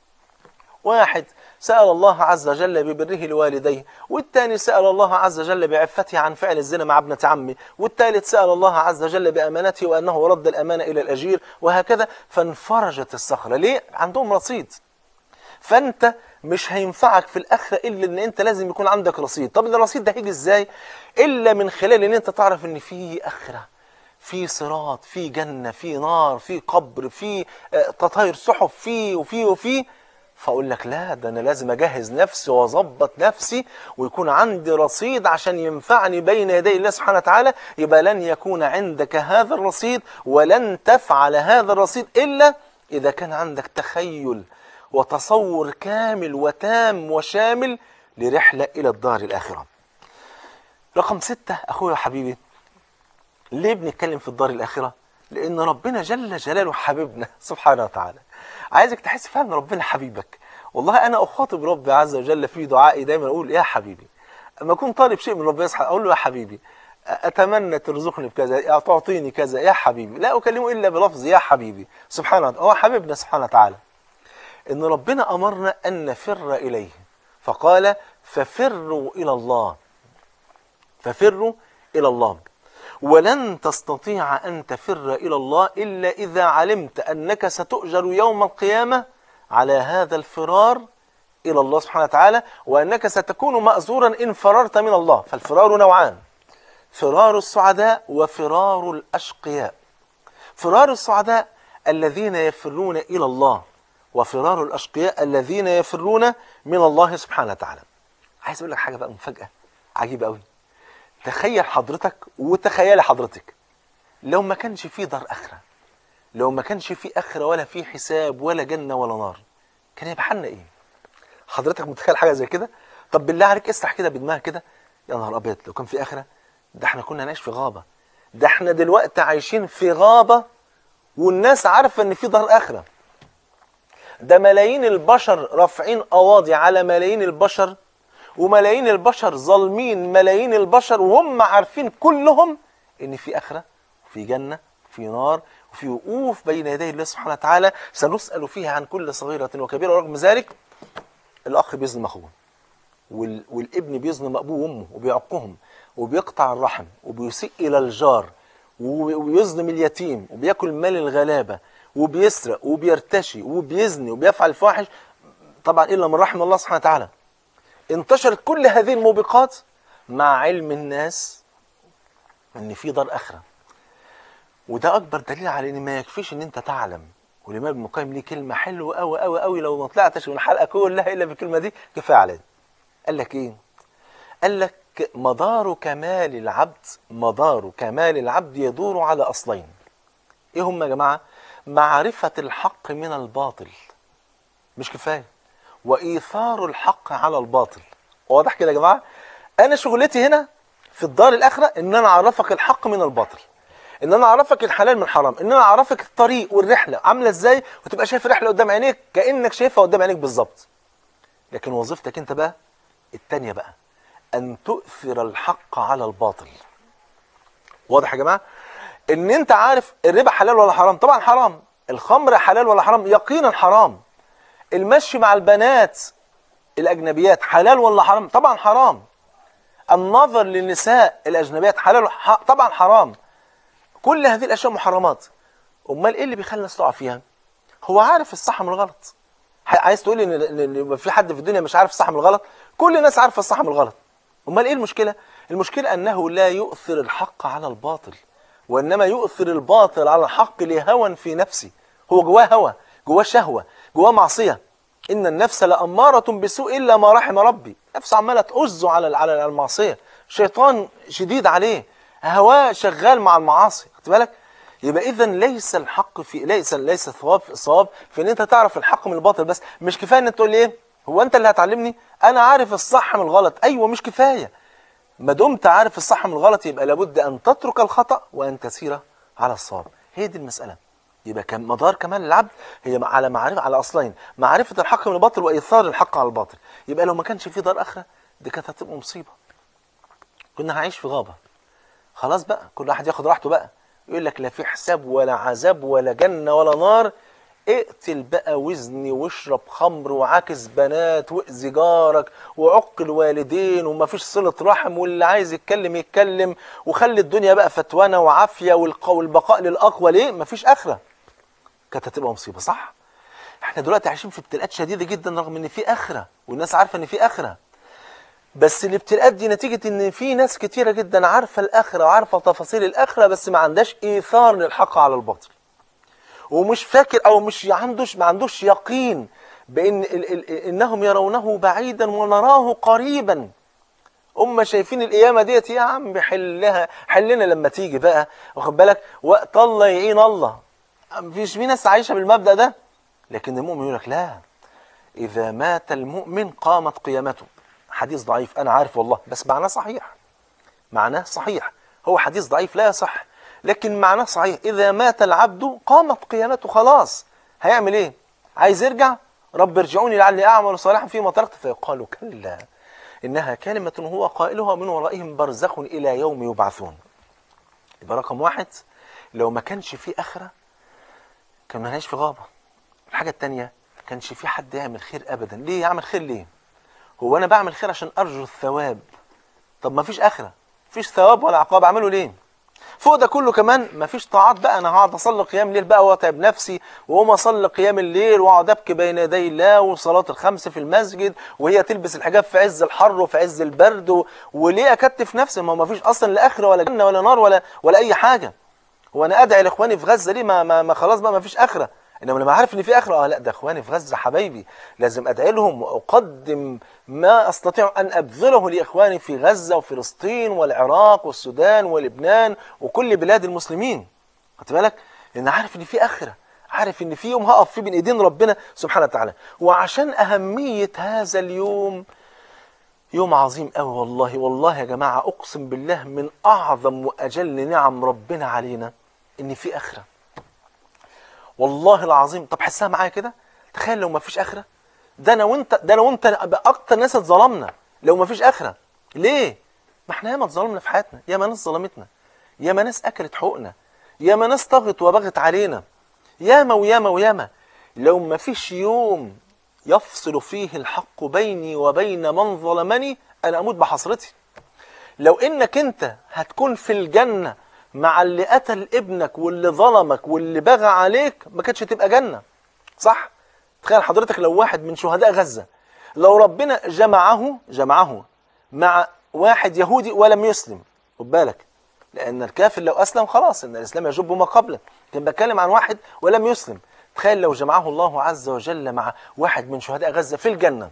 واحد سأل الله عز وجل ببره لوالديه والثاني سأل الله عز وجل بعفته عن فعل الزنا مع ابنة عمه والثالث سأل الله عز وجل بأمانته وأنه رد الأمانة إلى الأجير وهكذا فانفرجت الصخرة ليه؟ عندهم رصيد فأنت مش هينفعك في الآخرة إلا إن أنت لازم يكون عندك رصيد طب الرصيد ده هيجي إزاي؟ إلا من خلال إن أنت تعرف إن في آخرة في صراط في جنة في نار في قبر في آه، تطاير صحف في وفي وفي فاقول لك لا ده انا لازم اجهز نفسي واظبط نفسي ويكون عندي رصيد عشان ينفعني بين يدي الله سبحانه وتعالى يبقى لن يكون عندك هذا الرصيد ولن تفعل هذا الرصيد الا اذا كان عندك تخيل وتصور كامل وتام وشامل لرحله الى الدار الاخره. رقم ستة اخويا وحبيبي ليه بنتكلم في الدار الاخره؟ لان ربنا جل جلاله حبيبنا سبحانه وتعالى. عايزك تحس فعلا ان ربنا حبيبك والله انا اخاطب ربي عز وجل في دعائي دايما اقول يا حبيبي اما اكون طالب شيء من ربنا يصحى اقول له يا حبيبي اتمنى ترزقني بكذا تعطيني كذا يا حبيبي لا اكلمه الا بلفظ يا حبيبي سبحانه وتعالى هو حبيبنا سبحانه وتعالى ان ربنا امرنا ان نفر اليه فقال ففروا الى الله ففروا الى الله ولن تستطيع أن تفر إلى الله إلا إذا علمت أنك ستؤجر يوم القيامة على هذا الفرار إلى الله سبحانه وتعالى وأنك ستكون مأزورا إن فررت من الله فالفرار نوعان فرار السعداء وفرار الأشقياء فرار السعداء الذين يفرون إلى الله وفرار الأشقياء الذين يفرون من الله سبحانه وتعالى عايز أقول لك حاجة بقى مفاجأة عجيبة قوي تخيل حضرتك وتخيلي حضرتك لو ما كانش في دار اخره لو ما كانش في اخره ولا في حساب ولا جنه ولا نار كان يبقى حالنا ايه حضرتك متخيل حاجه زي كده طب بالله عليك اسرح كده بدماغك كده يا نهار ابيض لو كان في اخره ده احنا كنا نعيش في غابه ده احنا دلوقتي عايشين في غابه والناس عارفه ان في دار اخره ده ملايين البشر رافعين قواضي على ملايين البشر وملايين البشر ظالمين ملايين البشر وهم عارفين كلهم ان في اخره وفي جنه وفي نار وفي وقوف بين يدي الله سبحانه وتعالى سنسال فيها عن كل صغيره وكبيره ورغم ذلك الاخ بيظلم اخوه وال... والابن بيظلم ابوه وامه وبيعقهم وبيقطع الرحم وبيسيء الى الجار وبيظلم اليتيم وبياكل مال الغلابه وبيسرق وبيرتشي وبيزني وبيفعل الفواحش طبعا الا من رحم الله سبحانه وتعالى انتشرت كل هذه الموبقات مع علم الناس ان في دار اخره وده اكبر دليل على ان ما يكفيش ان انت تعلم والامام ابن القيم ليه كلمه حلوه قوي قوي قوي لو ما طلعتش من الحلقه كلها الا بالكلمه دي كفايه علينا قال لك ايه قال لك مدار كمال العبد مدار كمال العبد يدور على اصلين ايه هم يا جماعه معرفه الحق من الباطل مش كفايه وايثار الحق على الباطل واضح كده يا جماعه انا شغلتي هنا في الدار الاخره ان انا اعرفك الحق من الباطل ان انا اعرفك الحلال من الحرام ان انا اعرفك الطريق والرحله عامله ازاي وتبقى شايف الرحله قدام عينيك كانك شايفها قدام عينيك بالظبط لكن وظيفتك انت بقى التانية بقى ان تؤثر الحق على الباطل واضح يا جماعه ان انت عارف الربا حلال ولا حرام طبعا حرام الخمر حلال ولا حرام يقينا حرام المشي مع البنات الاجنبيات حلال ولا حرام طبعا حرام النظر للنساء الاجنبيات حلال طبعا حرام كل هذه الاشياء محرمات امال ايه اللي بيخلي الناس تقع فيها هو عارف الصح من الغلط عايز تقول لي ان في حد في الدنيا مش عارف الصح من الغلط كل الناس عارفه الصح من الغلط امال ايه المشكله المشكله انه لا يؤثر الحق على الباطل وانما يؤثر الباطل على الحق لهوى في نفسه هو جواه هوى جواه شهوه جواه معصيه ان النفس لاماره بسوء الا ما رحم ربي نفسه عماله تؤزه على على المعصيه شيطان شديد عليه هواه شغال مع المعاصي خد بالك يبقى اذا ليس الحق في ليس ليس الثواب الصواب في ان انت تعرف الحق من الباطل بس مش كفايه ان انت تقول لي ايه هو انت اللي هتعلمني انا عارف الصح من الغلط ايوه مش كفايه ما دمت عارف الصح من الغلط يبقى لابد ان تترك الخطا وان تسير على الصواب هي دي المساله يبقى كم مدار كمال العبد هي على معرفه على اصلين معرفه الحق من الباطل وايثار الحق على الباطل يبقى لو ما كانش في دار اخره دي كانت هتبقى مصيبه كنا هنعيش في غابه خلاص بقى كل واحد ياخد راحته بقى يقول لك لا في حساب ولا عذاب ولا جنه ولا نار اقتل بقى وزني واشرب خمر وعاكس بنات واذي جارك وعق الوالدين ومفيش صله رحم واللي عايز يتكلم يتكلم وخلي الدنيا بقى فتوانه وعافيه والبقاء للاقوى ليه مفيش اخره كانت هتبقى مصيبه صح احنا دلوقتي عايشين في ابتلاءات شديده جدا رغم ان في اخره والناس عارفه ان في اخره بس الابتلاءات دي نتيجه ان في ناس كتيره جدا عارفه الاخره وعارفه تفاصيل الاخره بس ما عندهاش ايثار للحق على الباطل ومش فاكر او مش عندوش ما عندوش يقين بان ال ال انهم يرونه بعيدا ونراه قريبا هم شايفين القيامه ديت يا عم حلها حلنا لما تيجي بقى واخد بالك وقت الله يعين الله مفيش في ناس عايشه بالمبدا ده لكن المؤمن يقول لك لا اذا مات المؤمن قامت قيامته حديث ضعيف انا عارف والله بس معناه صحيح معناه صحيح هو حديث ضعيف لا يصح لكن معناه صحيح اذا مات العبد قامت قيامته خلاص هيعمل ايه عايز يرجع رب ارجعوني لعلي اعمل صالحا فيما تركت فيقال كلا انها كلمه هو قائلها من ورائهم برزخ الى يوم يبعثون يبقى رقم واحد لو ما كانش في اخره كان ملهاش في غابه الحاجه الثانيه ما كانش في حد يعمل خير ابدا ليه يعمل خير ليه هو انا بعمل خير عشان ارجو الثواب طب ما فيش اخره مفيش ثواب ولا عقاب اعمله ليه فوق ده كله كمان مفيش طاعات بقى انا هقعد اصلي قيام الليل بقى واتعب نفسي واقوم اصلي قيام الليل واقعد ابكي بين يدي الله وصلاه الخمس في المسجد وهي تلبس الحجاب في عز الحر وفي عز البرد و... وليه اكتف نفسي ما مفيش اصلا لا اخره ولا جنه ولا نار ولا ولا اي حاجه هو انا ادعي لاخواني في غزه ليه ما, ما, ما خلاص بقى مفيش اخره انما لما عارف ان في اخره اه لا ده اخواني في غزه حبايبي لازم ادعي لهم واقدم ما استطيع ان ابذله لاخواني في غزه وفلسطين والعراق والسودان ولبنان وكل بلاد المسلمين خدت بالك لان عارف ان في اخره عارف ان في يوم هقف فيه بين ايدين ربنا سبحانه وتعالى وعشان اهميه هذا اليوم يوم عظيم قوي والله والله يا جماعه اقسم بالله من اعظم واجل نعم ربنا علينا ان في اخره والله العظيم طب حسها معايا كده تخيل لو ما فيش اخره ده انا وانت ده انا وانت اكتر ناس اتظلمنا لو ما فيش اخره ليه ما احنا ياما اتظلمنا في حياتنا ياما ناس ظلمتنا ياما ناس اكلت حقوقنا ياما ناس طغت وبغت علينا ياما وياما وياما لو ما فيش يوم يفصل فيه الحق بيني وبين من ظلمني انا اموت بحسرتي لو انك انت هتكون في الجنه مع اللي قتل ابنك واللي ظلمك واللي بغى عليك ما كانتش تبقى جنة صح تخيل حضرتك لو واحد من شهداء غزة لو ربنا جمعه جمعه مع واحد يهودي ولم يسلم خد بالك لأن الكافر لو أسلم خلاص إن الإسلام يجب ما قبله كان بتكلم عن واحد ولم يسلم تخيل لو جمعه الله عز وجل مع واحد من شهداء غزة في الجنة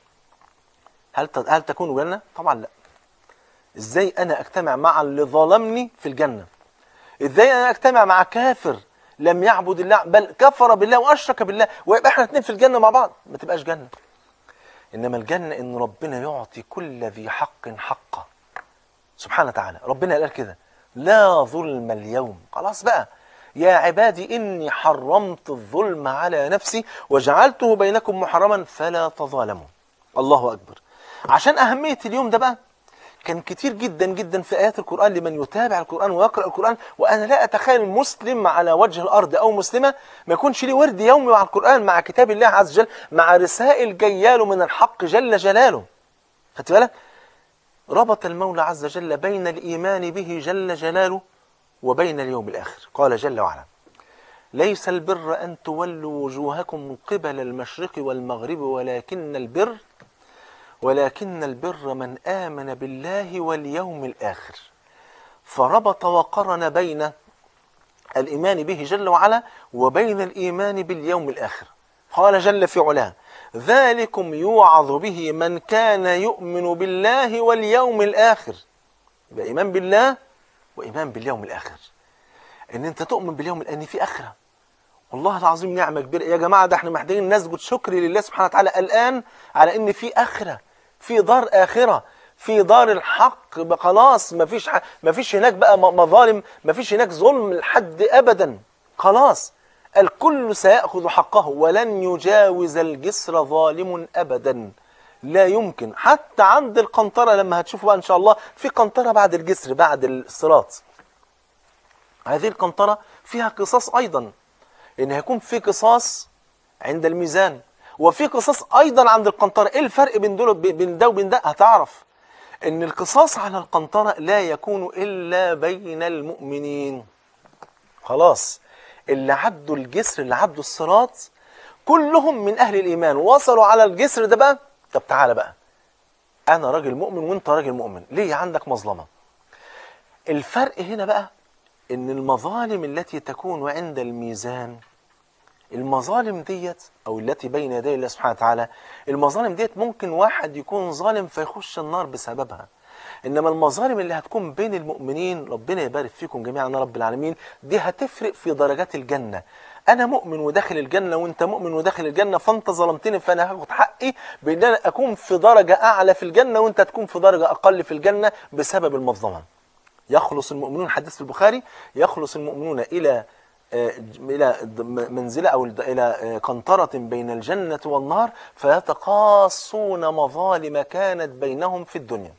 هل هل تكون جنة؟ طبعا لا ازاي انا اجتمع مع اللي ظلمني في الجنة ازاي انا اجتمع مع كافر لم يعبد الله بل كفر بالله واشرك بالله ويبقى احنا الاثنين في الجنة مع بعض ما تبقاش جنة انما الجنة ان ربنا يعطي كل ذي حق حقه سبحانه وتعالى ربنا قال كده لا ظلم اليوم خلاص بقى يا عبادي إني حرمت الظلم على نفسي وجعلته بينكم محرما فلا تظالموا الله أكبر عشان أهمية اليوم ده بقى كان كتير جدا جدا في آيات القرآن لمن يتابع القرآن ويقرأ القرآن وأنا لا أتخيل مسلم على وجه الأرض أو مسلمة ما يكونش ليه ورد يومي مع القرآن مع كتاب الله عز وجل مع رسائل جياله من الحق جل جلاله خدت بالك ربط المولى عز وجل بين الإيمان به جل جلاله وبين اليوم الآخر قال جل وعلا ليس البر أن تولوا وجوهكم قبل المشرق والمغرب ولكن البر ولكن البر من آمن بالله واليوم الآخر فربط وقرن بين الإيمان به جل وعلا وبين الإيمان باليوم الآخر قال جل في علاه ذلكم يوعظ به من كان يؤمن بالله واليوم الآخر يبقى إيمان بالله وإيمان باليوم الآخر إن أنت تؤمن باليوم الآخر في آخرة والله العظيم نعمة كبيرة يا جماعة ده احنا محتاجين نسجد شكر لله سبحانه وتعالى الآن على إن في آخرة في دار آخرة في دار الحق خلاص مفيش ح... مفيش هناك بقى مظالم مفيش هناك ظلم لحد أبدا خلاص الكل سيأخذ حقه ولن يجاوز الجسر ظالم أبدا لا يمكن حتى عند القنطرة لما هتشوفوا بقى إن شاء الله في قنطرة بعد الجسر بعد الصراط هذه القنطرة فيها قصاص أيضا إن هيكون في قصاص عند الميزان وفي قصاص أيضا عند القنطرة إيه الفرق بين دول بين ده وبين ده هتعرف إن القصاص على القنطرة لا يكون إلا بين المؤمنين خلاص اللي عدوا الجسر اللي عدوا الصراط كلهم من أهل الإيمان وصلوا على الجسر ده بقى طب تعالى بقى أنا راجل مؤمن وأنت راجل مؤمن ليه عندك مظلمة الفرق هنا بقى إن المظالم التي تكون عند الميزان المظالم ديت او التي بين يدي الله سبحانه وتعالى المظالم ديت ممكن واحد يكون ظالم فيخش النار بسببها انما المظالم اللي هتكون بين المؤمنين ربنا يبارك فيكم جميعا يا رب العالمين دي هتفرق في درجات الجنه انا مؤمن وداخل الجنه وانت مؤمن وداخل الجنه فانت ظلمتني فانا هاخد حقي بان انا اكون في درجه اعلى في الجنه وانت تكون في درجه اقل في الجنه بسبب المظلمه يخلص المؤمنون حديث في البخاري يخلص المؤمنون الى آه، الى منزله او الى آه، قنطره بين الجنه والنار فيتقاصون مظالم كانت بينهم في الدنيا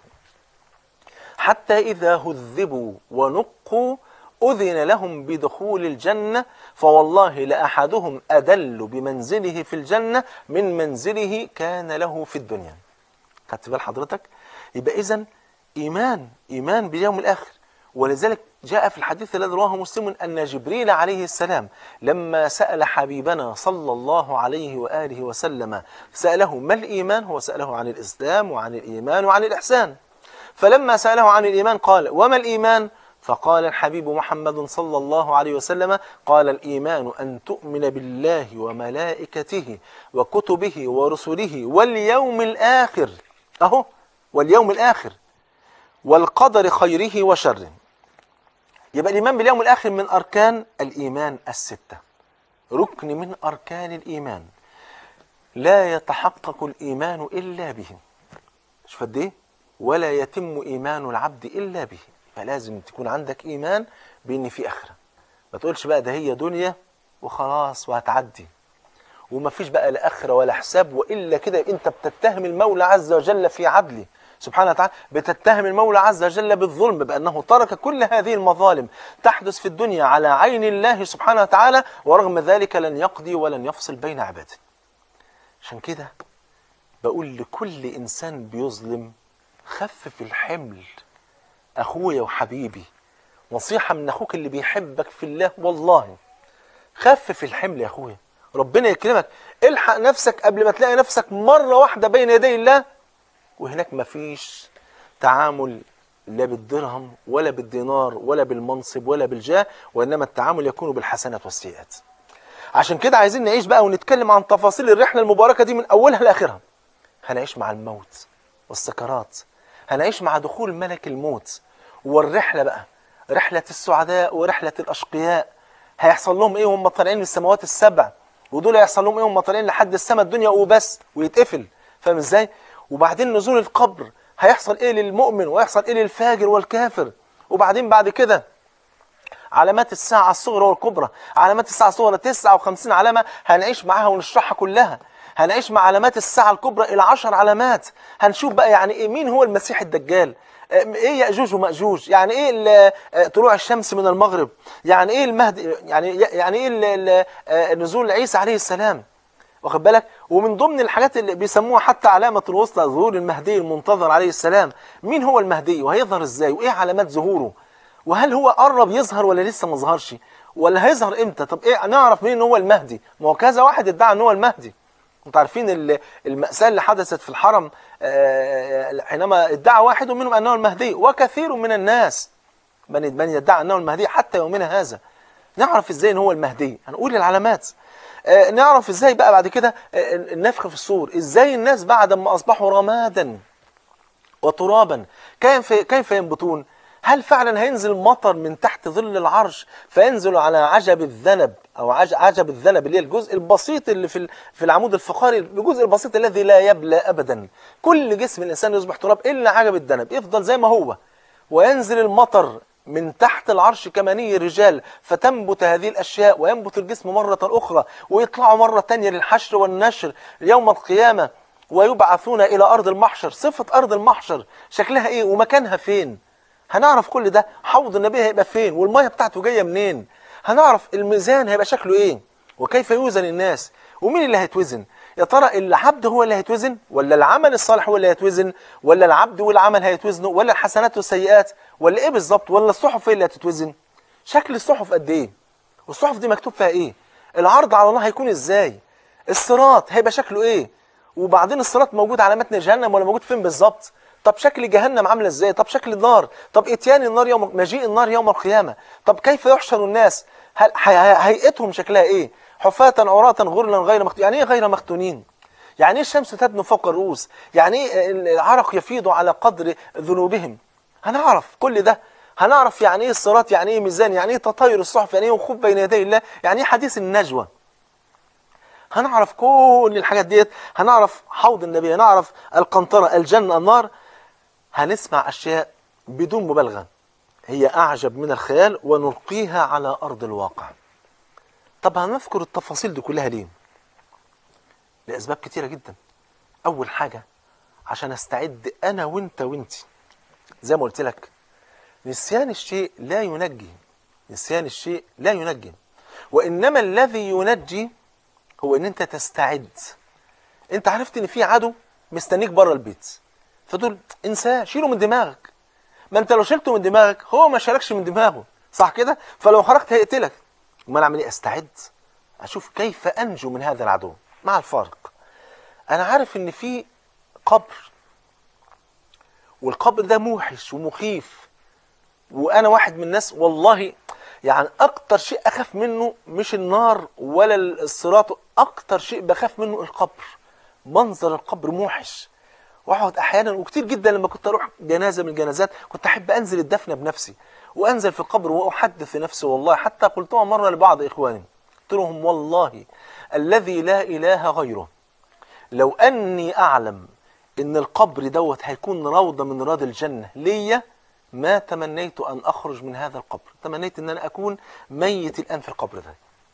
حتى إذا هذبوا ونقوا أذن لهم بدخول الجنة فوالله لأحدهم أدل بمنزله في الجنة من منزله كان له في الدنيا خدت بال حضرتك يبقى إذن إيمان إيمان باليوم الآخر ولذلك جاء في الحديث الذي رواه مسلم أن جبريل عليه السلام لما سأل حبيبنا صلى الله عليه وآله وسلم سأله ما الإيمان هو سأله عن الإسلام وعن الإيمان وعن الإحسان فلما سأله عن الإيمان قال وما الإيمان فقال الحبيب محمد صلى الله عليه وسلم قال الإيمان أن تؤمن بالله وملائكته وكتبه ورسله واليوم الآخر أهو واليوم الآخر والقدر خيره وشره يبقى الإيمان باليوم الآخر من أركان الإيمان الستة ركن من أركان الإيمان لا يتحقق الإيمان إلا به شوف قد إيه ولا يتم إيمان العبد إلا به فلازم تكون عندك إيمان بأن في آخرة ما تقولش بقى ده هي دنيا وخلاص وهتعدي وما فيش بقى لا آخرة ولا حساب وإلا كده أنت بتتهم المولى عز وجل في عدله سبحانه وتعالى بتتهم المولى عز وجل بالظلم بأنه ترك كل هذه المظالم تحدث في الدنيا على عين الله سبحانه وتعالى ورغم ذلك لن يقضي ولن يفصل بين عباده عشان كده بقول لكل إنسان بيظلم خفف الحمل اخويا وحبيبي نصيحة من اخوك اللي بيحبك في الله والله خفف الحمل يا اخويا ربنا يكرمك الحق نفسك قبل ما تلاقي نفسك مرة واحدة بين يدي الله وهناك مفيش تعامل لا بالدرهم ولا بالدينار ولا بالمنصب ولا بالجاه وإنما التعامل يكون بالحسنات والسيئات عشان كده عايزين نعيش بقى ونتكلم عن تفاصيل الرحلة المباركة دي من أولها لآخرها هنعيش مع الموت والسكرات هنعيش مع دخول ملك الموت والرحلة بقى رحلة السعداء ورحلة الأشقياء هيحصل لهم إيه وهم طالعين من السماوات السبع ودول هيحصل لهم إيه وهم طالعين لحد السماء الدنيا وبس ويتقفل فاهم إزاي وبعدين نزول القبر هيحصل إيه للمؤمن ويحصل إيه للفاجر والكافر وبعدين بعد كده علامات الساعة الصغرى والكبرى علامات الساعة الصغرى 59 علامة هنعيش معاها ونشرحها كلها هنعيش مع علامات الساعة الكبرى إلى عشر علامات هنشوف بقى يعني إيه مين هو المسيح الدجال ايه ياجوج وماجوج يعني ايه ال- طلوع الشمس من المغرب يعني ايه المهدي يعني يعني ايه ال- ال- نزول عيسى عليه السلام واخد بالك ومن ضمن الحاجات اللي بيسموها حتى علامة الوسطى ظهور المهدي المنتظر عليه السلام مين هو المهدي وهيظهر ازاي وايه علامات ظهوره وهل هو قرب يظهر ولا لسه ما ظهرش ولا هيظهر امتى طب ايه نعرف مين ان هو المهدي ما هو كذا واحد ادعى ان هو المهدي انتوا عارفين ال- المأساة اللي حدثت في الحرم آه، حينما ادعى واحد منهم انه المهدي وكثير من الناس من من يدعي انه المهدي حتى يومنا هذا نعرف ازاي ان هو المهدي هنقول العلامات آه، نعرف ازاي بقى بعد كده آه، النفخ في الصور ازاي الناس بعد ما اصبحوا رمادا وترابا كيف كيف ينبتون هل فعلا هينزل مطر من تحت ظل العرش فينزل على عجب الذنب او عج- عجب الذنب اللي هي الجزء البسيط اللي في ال- في العمود الفقري الجزء البسيط الذي لا يبلى ابدا كل جسم الانسان يصبح تراب الا عجب الذنب يفضل زي ما هو وينزل المطر من تحت العرش كمني رجال فتنبت هذه الأشياء وينبت الجسم مرة أخرى ويطلعوا مرة تانية للحشر والنشر يوم القيامة ويبعثون إلى أرض المحشر صفة أرض المحشر شكلها إيه ومكانها فين هنعرف كل ده حوض النبي هيبقى فين والمية بتاعته جاية منين هنعرف الميزان هيبقى شكله إيه وكيف يوزن الناس ومين اللي هيتوزن يا ترى العبد هو اللي هيتوزن ولا العمل الصالح هو اللي هيتوزن ولا العبد والعمل هيتوزنوا ولا الحسنات والسيئات ولا ايه بالظبط ولا الصحف هي اللي هتتوزن شكل الصحف قد ايه والصحف دي مكتوب فيها ايه العرض على الله هيكون ازاي الصراط هيبقى شكله ايه وبعدين الصراط موجود على متن جهنم ولا موجود فين بالظبط طب شكل جهنم عامله ازاي طب شكل النار طب اتيان النار يوم مجيء النار يوم القيامه طب كيف يحشر الناس هل هي- هيئتهم شكلها ايه حفاة عراة غرلا غير مختونين يعني ايه غير مختونين يعني ايه الشمس تدنو فوق الرؤوس يعني ايه العرق يفيض على قدر ذنوبهم هنعرف كل ده هنعرف يعني ايه الصراط يعني ايه ميزان يعني ايه تطاير الصحف يعني ايه وقوف بين يدي الله يعني ايه حديث النجوى هنعرف كل الحاجات ديت هنعرف حوض النبي هنعرف القنطرة الجنة النار هنسمع أشياء بدون مبالغة هي أعجب من الخيال ونلقيها على أرض الواقع طب هنذكر التفاصيل دي كلها ليه لأسباب كتيرة جدا أول حاجة عشان أستعد أنا وأنت وأنت زي ما قلت لك نسيان الشيء لا ينجي نسيان الشيء لا ينجي وإنما الذي ينجي هو ان انت تستعد انت عرفت ان في عدو مستنيك بره البيت فدول انساه شيله من دماغك ما انت لو شلته من دماغك هو ما شالكش من دماغه صح كده فلو خرجت هيقتلك امال اعمل ايه استعد اشوف كيف انجو من هذا العدو مع الفارق انا عارف ان في قبر والقبر ده موحش ومخيف وانا واحد من الناس والله يعني اكتر شيء اخاف منه مش النار ولا الصراط اكتر شيء بخاف منه القبر منظر القبر موحش واقعد احيانا وكتير جدا لما كنت اروح جنازه من الجنازات كنت احب انزل الدفنه بنفسي وانزل في القبر واحدث نفسي والله حتى قلتها مره لبعض اخواني قلت لهم والله الذي لا اله غيره لو اني اعلم ان القبر دوت هيكون روضه من رياض الجنه ليا ما تمنيت أن أخرج من هذا القبر تمنيت أن أنا أكون ميت الآن في القبر ده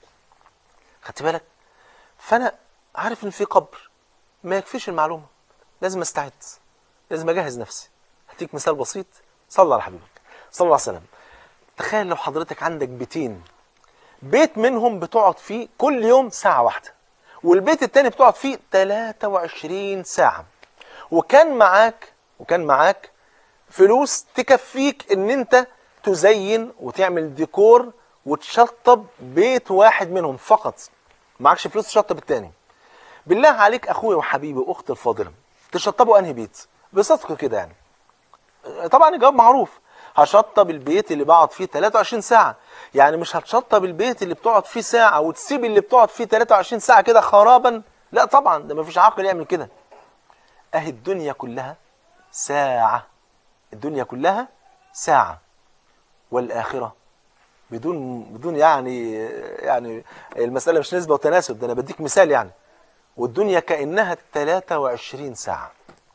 خدت بالك فأنا عارف أن في قبر ما يكفيش المعلومة لازم أستعد لازم أجهز نفسي هديك مثال بسيط صلى على حبيبك صلى الله عليه وسلم تخيل لو حضرتك عندك بيتين بيت منهم بتقعد فيه كل يوم ساعة واحدة والبيت التاني بتقعد فيه 23 ساعة وكان معاك وكان معاك فلوس تكفيك ان انت تزين وتعمل ديكور وتشطب بيت واحد منهم فقط معكش فلوس تشطب التاني بالله عليك اخويا وحبيبي واختي الفاضله تشطبوا انهي بيت بصدق كده يعني طبعا الجواب معروف هشطب البيت اللي بقعد فيه 23 ساعة يعني مش هتشطب البيت اللي بتقعد فيه ساعة وتسيب اللي بتقعد فيه 23 ساعة كده خرابا لا طبعا ده مفيش عاقل يعمل كده اهي الدنيا كلها ساعة الدنيا كلها ساعة والآخرة بدون بدون يعني يعني المسألة مش نسبة وتناسب ده أنا بديك مثال يعني والدنيا كأنها 23 ساعة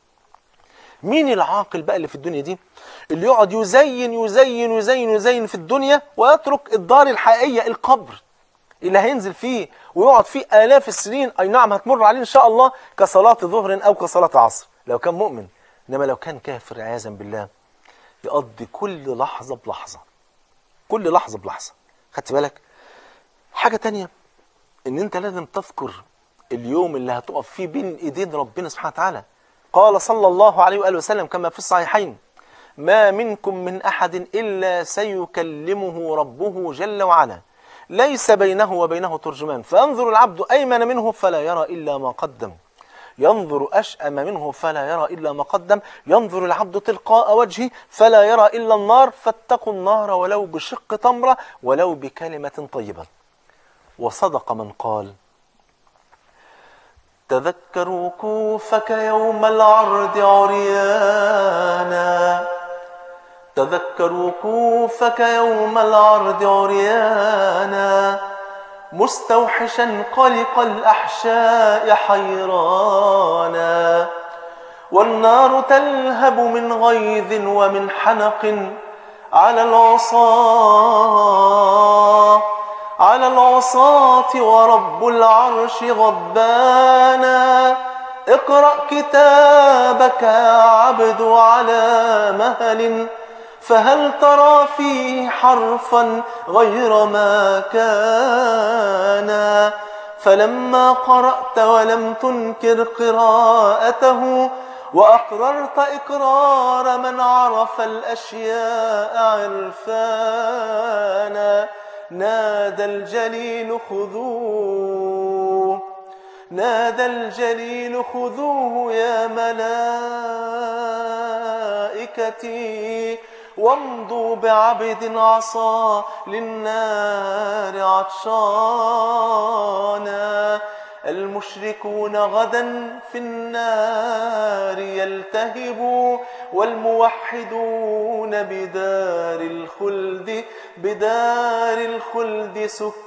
مين العاقل بقى اللي في الدنيا دي اللي يقعد يزين يزين يزين يزين في الدنيا ويترك الدار الحقيقية القبر اللي هينزل فيه ويقعد فيه آلاف السنين أي نعم هتمر عليه إن شاء الله كصلاة ظهر أو كصلاة عصر لو كان مؤمن إنما لو كان كافر عياذا بالله يقضي كل لحظة بلحظة كل لحظة بلحظة خدت بالك حاجة تانية ان انت لازم تذكر اليوم اللي هتقف فيه بين ايدين ربنا سبحانه وتعالى قال صلى الله عليه وآله وسلم كما في الصحيحين ما منكم من أحد إلا سيكلمه ربه جل وعلا ليس بينه وبينه ترجمان فينظر العبد أيمن منه فلا يرى إلا ما قدم ينظر أشأم منه فلا يرى إلا ما قدم ينظر العبد تلقاء وجهه فلا يرى إلا النار فاتقوا النار ولو بشق تمرة ولو بكلمة طيبة وصدق من قال تذكر وقوفك يوم العرض عريانا تذكر وقوفك يوم العرض عريانا مستوحشا قلق الأحشاء حيرانا والنار تلهب من غيظ ومن حنق على العصا على العصاة ورب العرش غضبانا اقرأ كتابك يا عبد على مهل فهل ترى فيه حرفا غير ما كان فلما قرأت ولم تنكر قراءته وأقررت إقرار من عرف الأشياء عرفانا نادى الجليل خذوه نادى الجليل خذوه يا ملائكتي وامضوا بعبد عصى للنار عطشانا المشركون غدا في النار يلتهبوا والموحدون بدار الخلد بدار الخلد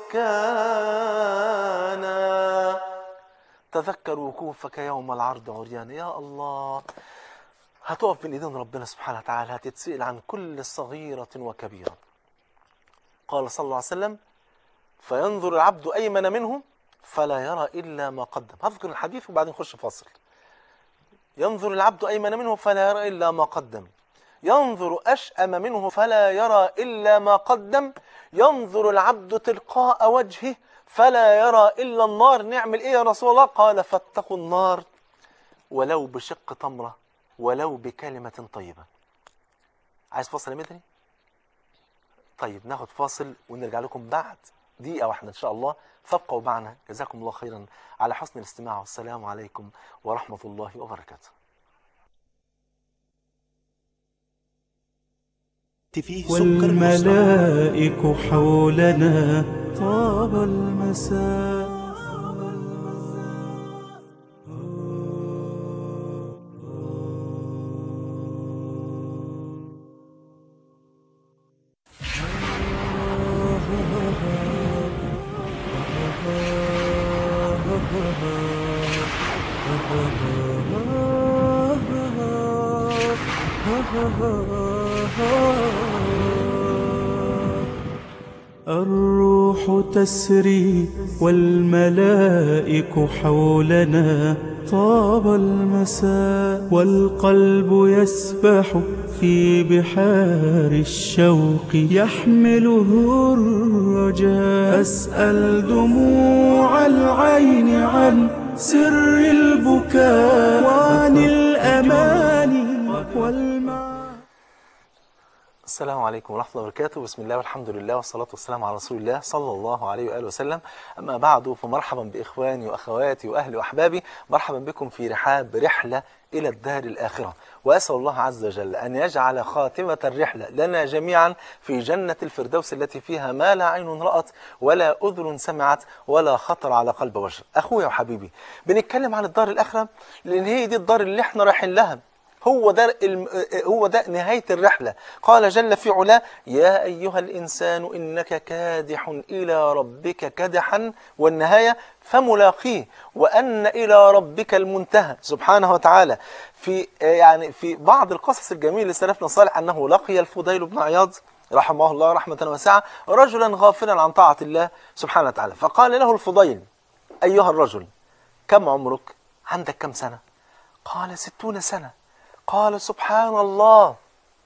سكانا تذكر وقوفك يوم العرض عريانا يا الله هتقف بين ايدين ربنا سبحانه وتعالى هتتسأل عن كل صغيرة وكبيرة قال صلى الله عليه وسلم فينظر العبد أيمن منه فلا يرى إلا ما قدم هذكر الحديث وبعدين نخش فاصل ينظر العبد أيمن منه فلا يرى إلا ما قدم ينظر أشأم منه فلا يرى إلا ما قدم ينظر العبد تلقاء وجهه فلا يرى إلا النار نعمل إيه يا رسول الله قال فاتقوا النار ولو بشق تمرة ولو بكلمة طيبة عايز فاصل يا مدني طيب ناخد فاصل ونرجع لكم بعد دقيقة واحدة إن شاء الله فابقوا معنا جزاكم الله خيرا على حسن الاستماع والسلام عليكم ورحمة الله وبركاته فيه سكر مصطفى والملائك حولنا طاب المساء الروح تسري والملائك حولنا طاب المساء والقلب يسبح في بحار الشوق يحمله الرجاء أسأل دموع العين عن سر البكاء وعن الأماني والمعاني السلام عليكم ورحمة الله وبركاته بسم الله والحمد لله والصلاة والسلام على رسول الله صلى الله عليه وآله وسلم أما بعد فمرحبا بإخواني وأخواتي وأهلي وأحبابي مرحبا بكم في رحاب رحلة إلى الدار الآخرة وأسأل الله عز وجل أن يجعل خاتمة الرحلة لنا جميعا في جنة الفردوس التي فيها ما لا عين رأت ولا أذن سمعت ولا خطر على قلب بشر أخويا وحبيبي بنتكلم عن الدار الآخرة لأن هي دي الدار اللي احنا رايحين لها هو ده الم... هو ده نهاية الرحلة قال جل في علاه يا أيها الإنسان إنك كادح إلى ربك كدحا والنهاية فملاقيه وأن إلى ربك المنتهى سبحانه وتعالى في يعني في بعض القصص الجميل لسلفنا الصالح أنه لقي الفضيل بن عياض رحمه الله رحمة واسعة رجلا غافلا عن طاعة الله سبحانه وتعالى فقال له الفضيل أيها الرجل كم عمرك عندك كم سنة قال ستون سنة قال سبحان الله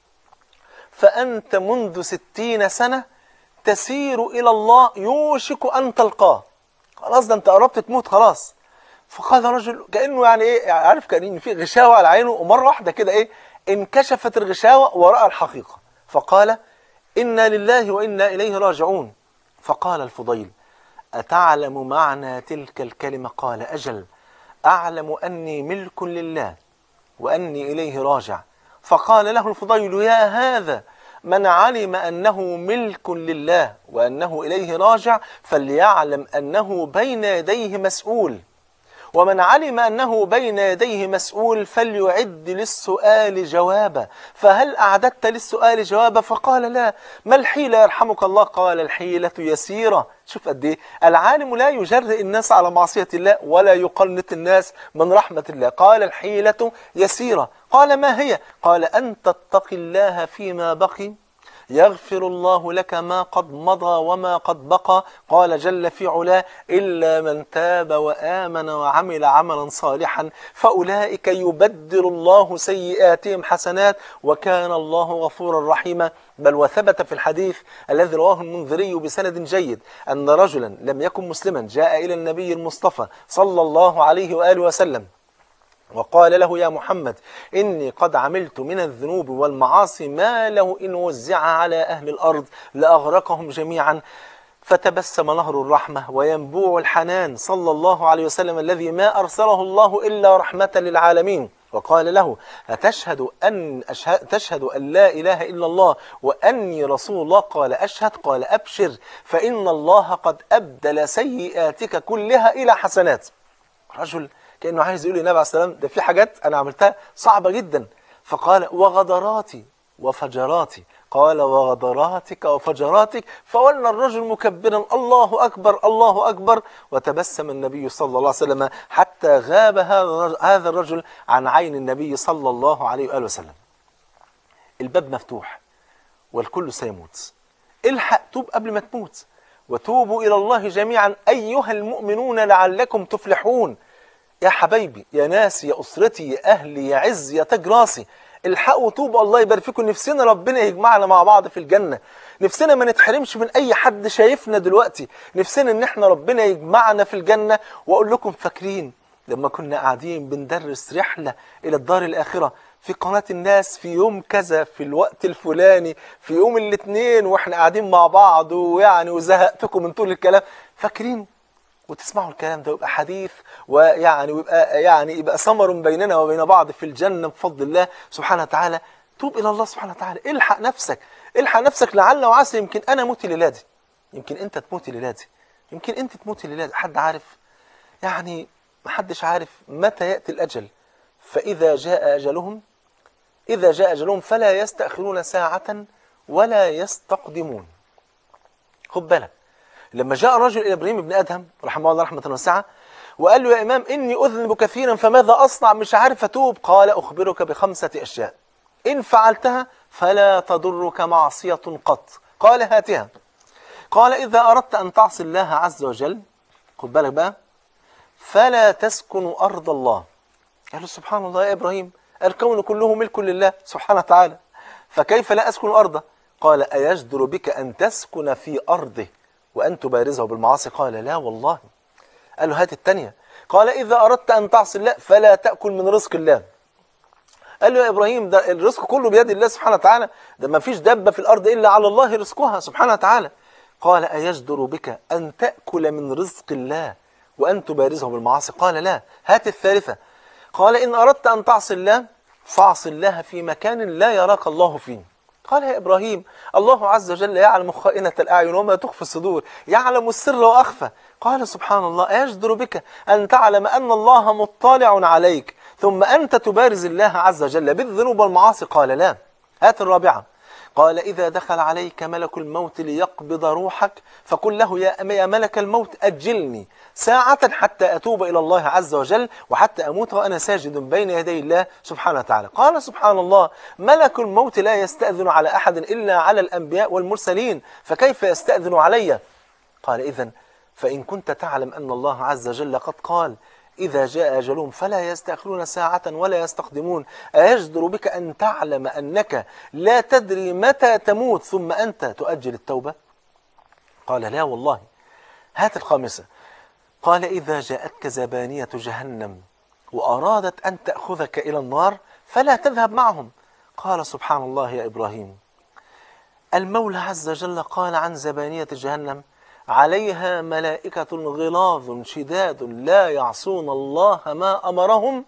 فأنت منذ ستين سنة تسير إلى الله يوشك أن تلقاه خلاص ده أنت قربت تموت خلاص فقال رجل كأنه يعني إيه عارف كأن في غشاوة على عينه ومرة واحدة كده إيه انكشفت الغشاوة ورأى الحقيقة فقال إنا لله وإنا إليه راجعون فقال الفضيل أتعلم معنى تلك الكلمة قال أجل أعلم أني ملك لله وأني إليه راجع فقال له الفضيل يا هذا من علم أنه ملك لله وأنه إليه راجع فليعلم أنه بين يديه مسؤول ومن علم أنه بين يديه مسؤول فليعد للسؤال جوابا فهل أعددت للسؤال جوابا فقال لا ما الحيلة يرحمك الله قال الحيلة يسيرة شوف قد ايه العالم لا يجرئ الناس على معصية الله ولا يقنط الناس من رحمة الله قال الحيلة يسيرة قال ما هي قال أن تتقي الله فيما بقي يغفر الله لك ما قد مضى وما قد بقى قال جل في علاه إلا من تاب وآمن وعمل عملا صالحا فأولئك يبدل الله سيئاتهم حسنات وكان الله غفورا رحيما بل وثبت في الحديث الذي رواه المنذري بسند جيد أن رجلا لم يكن مسلما جاء إلى النبي المصطفى صلى الله عليه وآله وسلم وقال له يا محمد إني قد عملت من الذنوب والمعاصي ما له إن وزع على أهل الأرض لأغرقهم جميعا فتبسم نهر الرحمة وينبوع الحنان صلى الله عليه وسلم الذي ما أرسله الله إلا رحمة للعالمين وقال له أتشهد أن أشهد تشهد أن لا إله إلا الله وأني رسول الله قال أشهد قال أبشر فإن الله قد أبدل سيئاتك كلها إلى حسنات رجل كأنه عايز يقول للنبي عليه السلام ده في حاجات أنا عملتها صعبة جدا فقال وغدراتي وفجراتي قال وغدراتك وفجراتك فولى الرجل مكبرا الله أكبر الله أكبر وتبسم النبي صلى الله عليه وسلم حتى غاب هذا الرجل- هذا الرجل عن عين النبي صلى الله عليه وآله وسلم الباب مفتوح والكل سيموت الحق توب قبل ما تموت وتوبوا إلى الله جميعا أيها المؤمنون لعلكم تفلحون يا حبايبي يا ناس يا أسرتي يا أهلي يا عز يا تاج راسي الحقوا توبوا الله يبارك فيكم نفسنا ربنا يجمعنا مع بعض في الجنة نفسنا ما نتحرمش من أي حد شايفنا دلوقتي نفسنا إن احنا ربنا يجمعنا في الجنة وأقول لكم فاكرين لما كنا قاعدين بندرس رحلة إلى الدار الآخرة في قناة الناس في يوم كذا في الوقت الفلاني في يوم الاثنين واحنا قاعدين مع بعض ويعني وزهقتكم من طول الكلام فاكرين وتسمعوا الكلام ده ويبقى حديث ويعني ويبقى يعني يبقى ثمر بيننا وبين بعض في الجنة بفضل الله سبحانه وتعالى توب إلى الله سبحانه وتعالى الحق نفسك الحق نفسك لعل وعسى يمكن أنا موتي ليلادي يمكن أنت تموتي ليلادي يمكن أنت تموتي ليلادي حد عارف يعني محدش عارف متى يأتي الأجل فإذا جاء أجلهم إذا جاء أجلهم فلا يستأخرون ساعة ولا يستقدمون خد بالك لما جاء رجل إلى إبراهيم بن أدهم رحمه الله رحمة واسعة وقال له يا إمام إني أذنب كثيرا فماذا أصنع مش عارف أتوب قال أخبرك بخمسة أشياء إن فعلتها فلا تضرك معصية قط قال هاتها قال إذا أردت أن تعصي الله عز وجل خد بالك بقى فلا تسكن أرض الله قال له سبحان الله يا إبراهيم الكون كله ملك لله سبحانه وتعالى فكيف لا أسكن أرضه قال أيجدر بك أن تسكن في أرضه وأن تبارزه بالمعاصي قال لا والله قال له هات الثانية قال إذا أردت أن تعصي الله فلا تأكل من رزق الله قال له يا إبراهيم ده الرزق كله بيد الله سبحانه وتعالى ده ما فيش دبة في الأرض إلا على الله رزقها سبحانه وتعالى قال أيجدر بك أن تأكل من رزق الله وأن تبارزه بالمعاصي قال لا هات الثالثة قال إن أردت أن تعصي الله فاعص الله في مكان لا يراك الله فيه قال يا إبراهيم الله عز وجل يعلم خائنة الأعين وما تخفي الصدور يعلم السر وأخفى قال سبحان الله أيجدر بك أن تعلم أن الله مطلع عليك ثم أنت تبارز الله عز وجل بالذنوب والمعاصي قال لا هات الرابعة قال إذا دخل عليك ملك الموت ليقبض روحك فقل له يا يا ملك الموت أجلني ساعة حتى أتوب إلى الله عز وجل وحتى أموت وأنا ساجد بين يدي الله سبحانه وتعالى قال سبحان الله ملك الموت لا يستأذن على أحد إلا على الأنبياء والمرسلين فكيف يستأذن علي قال إذا فإن كنت تعلم أن الله عز وجل قد قال إذا جاء أجلهم فلا يستأخرون ساعة ولا يستقدمون أيجدر بك أن تعلم أنك لا تدري متى تموت ثم أنت تؤجل التوبة قال لا والله هات الخامسة قال إذا جاءتك زبانية جهنم وأرادت أن تأخذك إلى النار فلا تذهب معهم قال سبحان الله يا إبراهيم المولى عز وجل قال عن زبانية جهنم عليها ملائكة غلاظ شداد لا يعصون الله ما أمرهم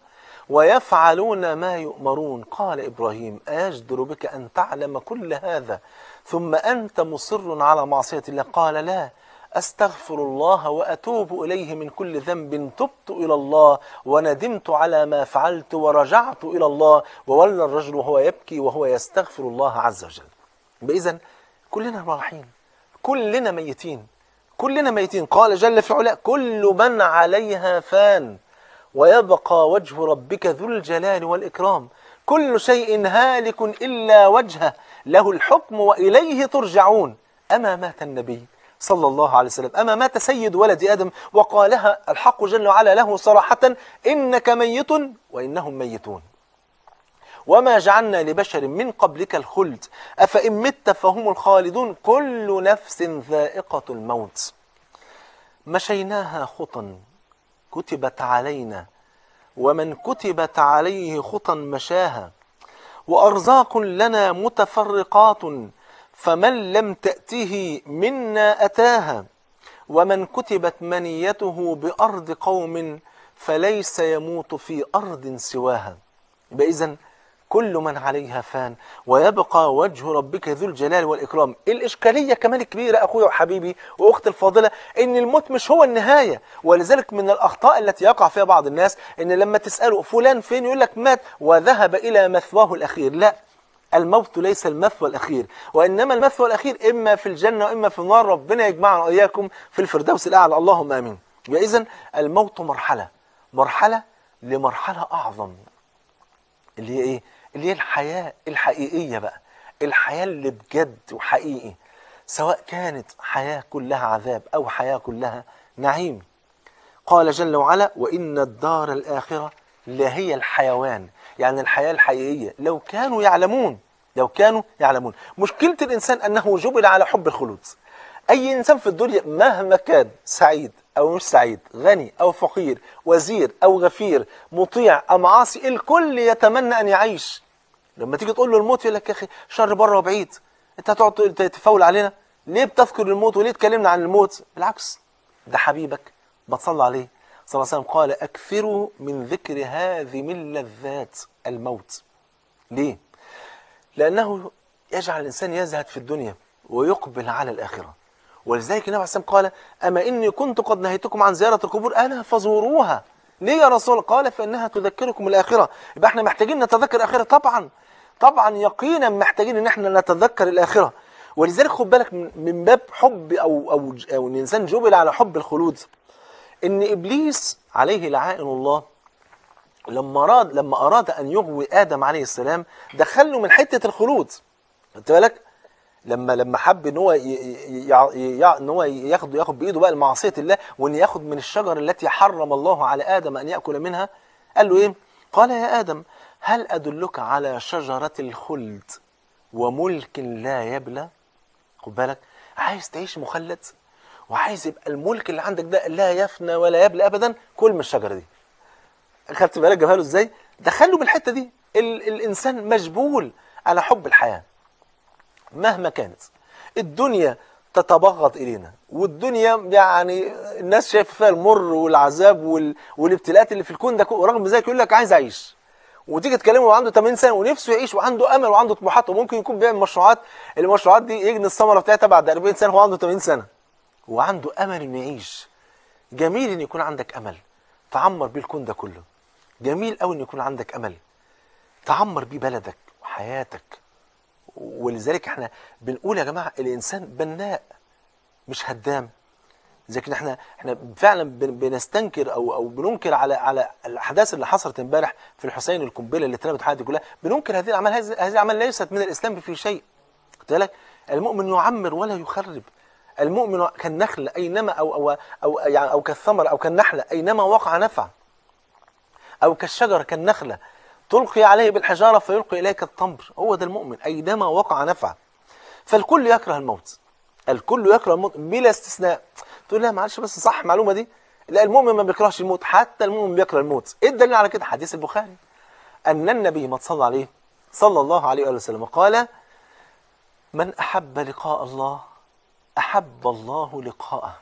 ويفعلون ما يؤمرون قال إبراهيم أيجدر بك أن تعلم كل هذا ثم أنت مصر على معصية الله قال لا أستغفر الله وأتوب إليه من كل ذنب تبت إلى الله وندمت على ما فعلت ورجعت إلى الله وولى الرجل وهو يبكي وهو يستغفر الله عز وجل بإذن كلنا رايحين كلنا ميتين كلنا ميتين قال جل في علاء كل من عليها فان ويبقى وجه ربك ذو الجلال والإكرام كل شيء هالك إلا وجهه له الحكم وإليه ترجعون أما مات النبي صلى الله عليه وسلم أما مات سيد ولد آدم وقالها الحق جل وعلا له صراحة إنك ميت وإنهم ميتون وما جعلنا لبشر من قبلك الخلد أفإن مت فهم الخالدون كل نفس ذائقة الموت مشيناها خطا كتبت علينا ومن كتبت عليه خطا مشاها وأرزاق لنا متفرقات فمن لم تأته منا أتاها ومن كتبت منيته بأرض قوم فليس يموت في أرض سواها يبقى إذن كل من عليها فان ويبقى وجه ربك ذو الجلال والإكرام الإشكالية كمان الكبيرة أخويا وحبيبي وأختي الفاضلة إن الموت مش هو النهاية ولذلك من الأخطاء التي يقع فيها بعض الناس إن لما تسأله فلان فين يقول لك مات وذهب إلى مثواه الأخير لا الموت ليس المثوى الأخير وإنما المثوى الأخير إما في الجنة وإما في النار ربنا يجمعنا وإياكم في الفردوس الأعلى اللهم آمين إذن الموت مرحلة مرحلة لمرحلة أعظم اللي هي إيه؟ اللي هي الحياة الحقيقية بقى الحياة اللي بجد وحقيقي سواء كانت حياة كلها عذاب أو حياة كلها نعيم قال جل وعلا وإن الدار الآخرة لهي الحيوان يعني الحياة الحقيقية لو كانوا يعلمون لو كانوا يعلمون مشكلة الإنسان أنه جبل على حب الخلود أي إنسان في الدنيا مهما كان سعيد أو مش سعيد غني أو فقير وزير أو غفير مطيع أم عاصي الكل يتمنى أن يعيش لما تيجي تقول له الموت يقول لك يا أخي شر بره وبعيد أنت هتقعد تفول علينا ليه بتذكر الموت وليه تكلمنا عن الموت بالعكس ده حبيبك بتصلى عليه صلى الله عليه وسلم قال أكثروا من ذكر هذه من لذات الموت ليه؟ لأنه يجعل الإنسان يزهد في الدنيا ويقبل على الآخرة ولذلك النبي عليه الصلاة والسلام قال أما إني كنت قد نهيتكم عن زيارة القبور ألا فزوروها ليه يا رسول الله قال فإنها تذكركم الآخرة يبقى احنا محتاجين نتذكر الآخرة طبعا طبعا يقينا محتاجين ان احنا نتذكر الآخرة ولذلك خد بالك من باب حب أو, أو, أو ان الإنسان جبل على حب الخلود ان ابليس عليه لعائن الله لما اراد لما اراد ان يغوي ادم عليه السلام دخله من حته الخلود خدت بالك لما لما حب ان هو ان هو ياخد ياخد بايده بقى معصيه الله وان ياخد من الشجره التي حرم الله على ادم ان ياكل منها قال له ايه قال يا ادم هل ادلك على شجره الخلد وملك لا يبلى خد بالك عايز تعيش مخلد وعايز يبقى الملك اللي عندك ده لا يفنى ولا يبلى ابدا كل من الشجره دي خدت بالك جابها له ازاي دخله بالحته دي ال الانسان مجبول على حب الحياه مهما كانت الدنيا تتبغض الينا والدنيا يعني الناس شايفه فيها المر والعذاب وال... والابتلاءات اللي في الكون ده ورغم ذلك يقول لك عايز اعيش وتيجي تكلمه وعنده 80 سنه ونفسه يعيش وعنده امل وعنده طموحات وممكن يكون بيعمل مشروعات المشروعات دي يجني الثمره بتاعتها بعد 40 سنه وهو عنده 80 سنه وعنده امل انه يعيش جميل ان يكون عندك امل تعمر بيه الكون ده كله جميل قوي ان يكون عندك امل تعمر بيه بلدك وحياتك ولذلك احنا بنقول يا جماعه الانسان بناء مش هدام لكن احنا احنا فعلا بنستنكر او او بننكر على على الاحداث اللي حصلت امبارح في الحسين القنبله اللي اترمت حياتي كلها بننكر هذه الاعمال هذه الاعمال ليست من الاسلام في شيء قلت لك المؤمن يعمر ولا يخرب المؤمن كالنخل اينما او او او يعني او كالثمر او كالنحله اينما وقع نفع او كالشجره كالنخله تلقي عليه بالحجاره فيلقي اليك التمر هو ده المؤمن اينما وقع نفع فالكل يكره الموت الكل يكره الموت بلا استثناء تقول لا معلش بس صح المعلومه دي لا المؤمن ما بيكرهش الموت حتى المؤمن بيكره الموت ايه الدليل على كده حديث البخاري ان النبي ما صلى عليه صلى الله عليه وآله وسلم قال من احب لقاء الله احب الله لقاءه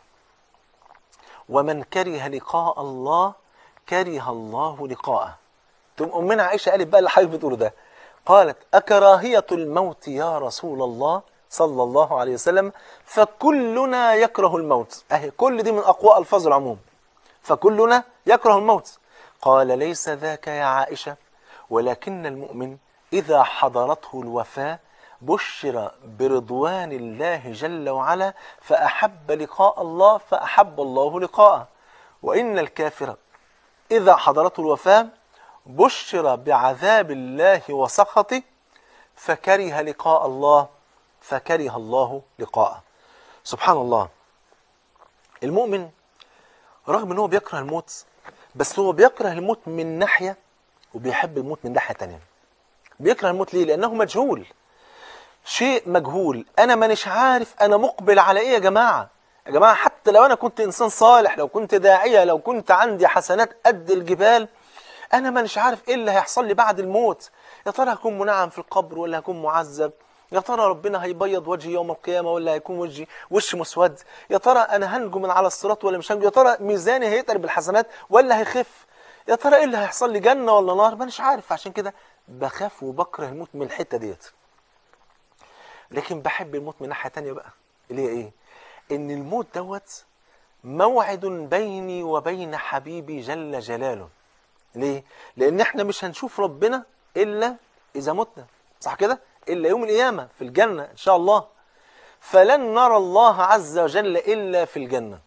ومن كره لقاء الله كره الله لقاءه تقوم امنا عائشه قالت بقى اللي حضرتك بتقوله ده قالت اكراهيه الموت يا رسول الله صلى الله عليه وسلم فكلنا يكره الموت اهي كل دي من اقوى الفاظ العموم فكلنا يكره الموت قال ليس ذاك يا عائشه ولكن المؤمن اذا حضرته الوفاه بشر برضوان الله جل وعلا فاحب لقاء الله فاحب الله لقاءه وان الكافر اذا حضرته الوفاه بشر بعذاب الله وسخطه فكره لقاء الله فكره الله لقاءه سبحان الله المؤمن رغم ان هو بيكره الموت بس هو بيكره الموت من ناحية وبيحب الموت من ناحية تانية بيكره الموت ليه لانه مجهول شيء مجهول انا مانيش عارف انا مقبل على ايه يا جماعة يا جماعة حتى لو انا كنت انسان صالح لو كنت داعية لو كنت عندي حسنات قد الجبال انا مانيش عارف ايه اللي هيحصل لي بعد الموت يا ترى هكون منعم في القبر ولا هكون معذب يا ترى ربنا هيبيض وجهي يوم القيامة ولا هيكون وجهي وش مسود يا ترى أنا هنجو من على الصراط ولا مش هنجو يا ترى ميزاني هيتقل بالحسنات ولا هيخف يا ترى ايه اللي هيحصل لي جنه ولا نار ما مش عارف عشان كده بخاف وبكره الموت من الحته ديت لكن بحب الموت من ناحيه تانية بقى اللي هي ايه ان الموت دوت موعد بيني وبين حبيبي جل جلاله ليه لان احنا مش هنشوف ربنا الا اذا متنا صح كده الا يوم القيامه في الجنه ان شاء الله فلن نرى الله عز وجل الا في الجنه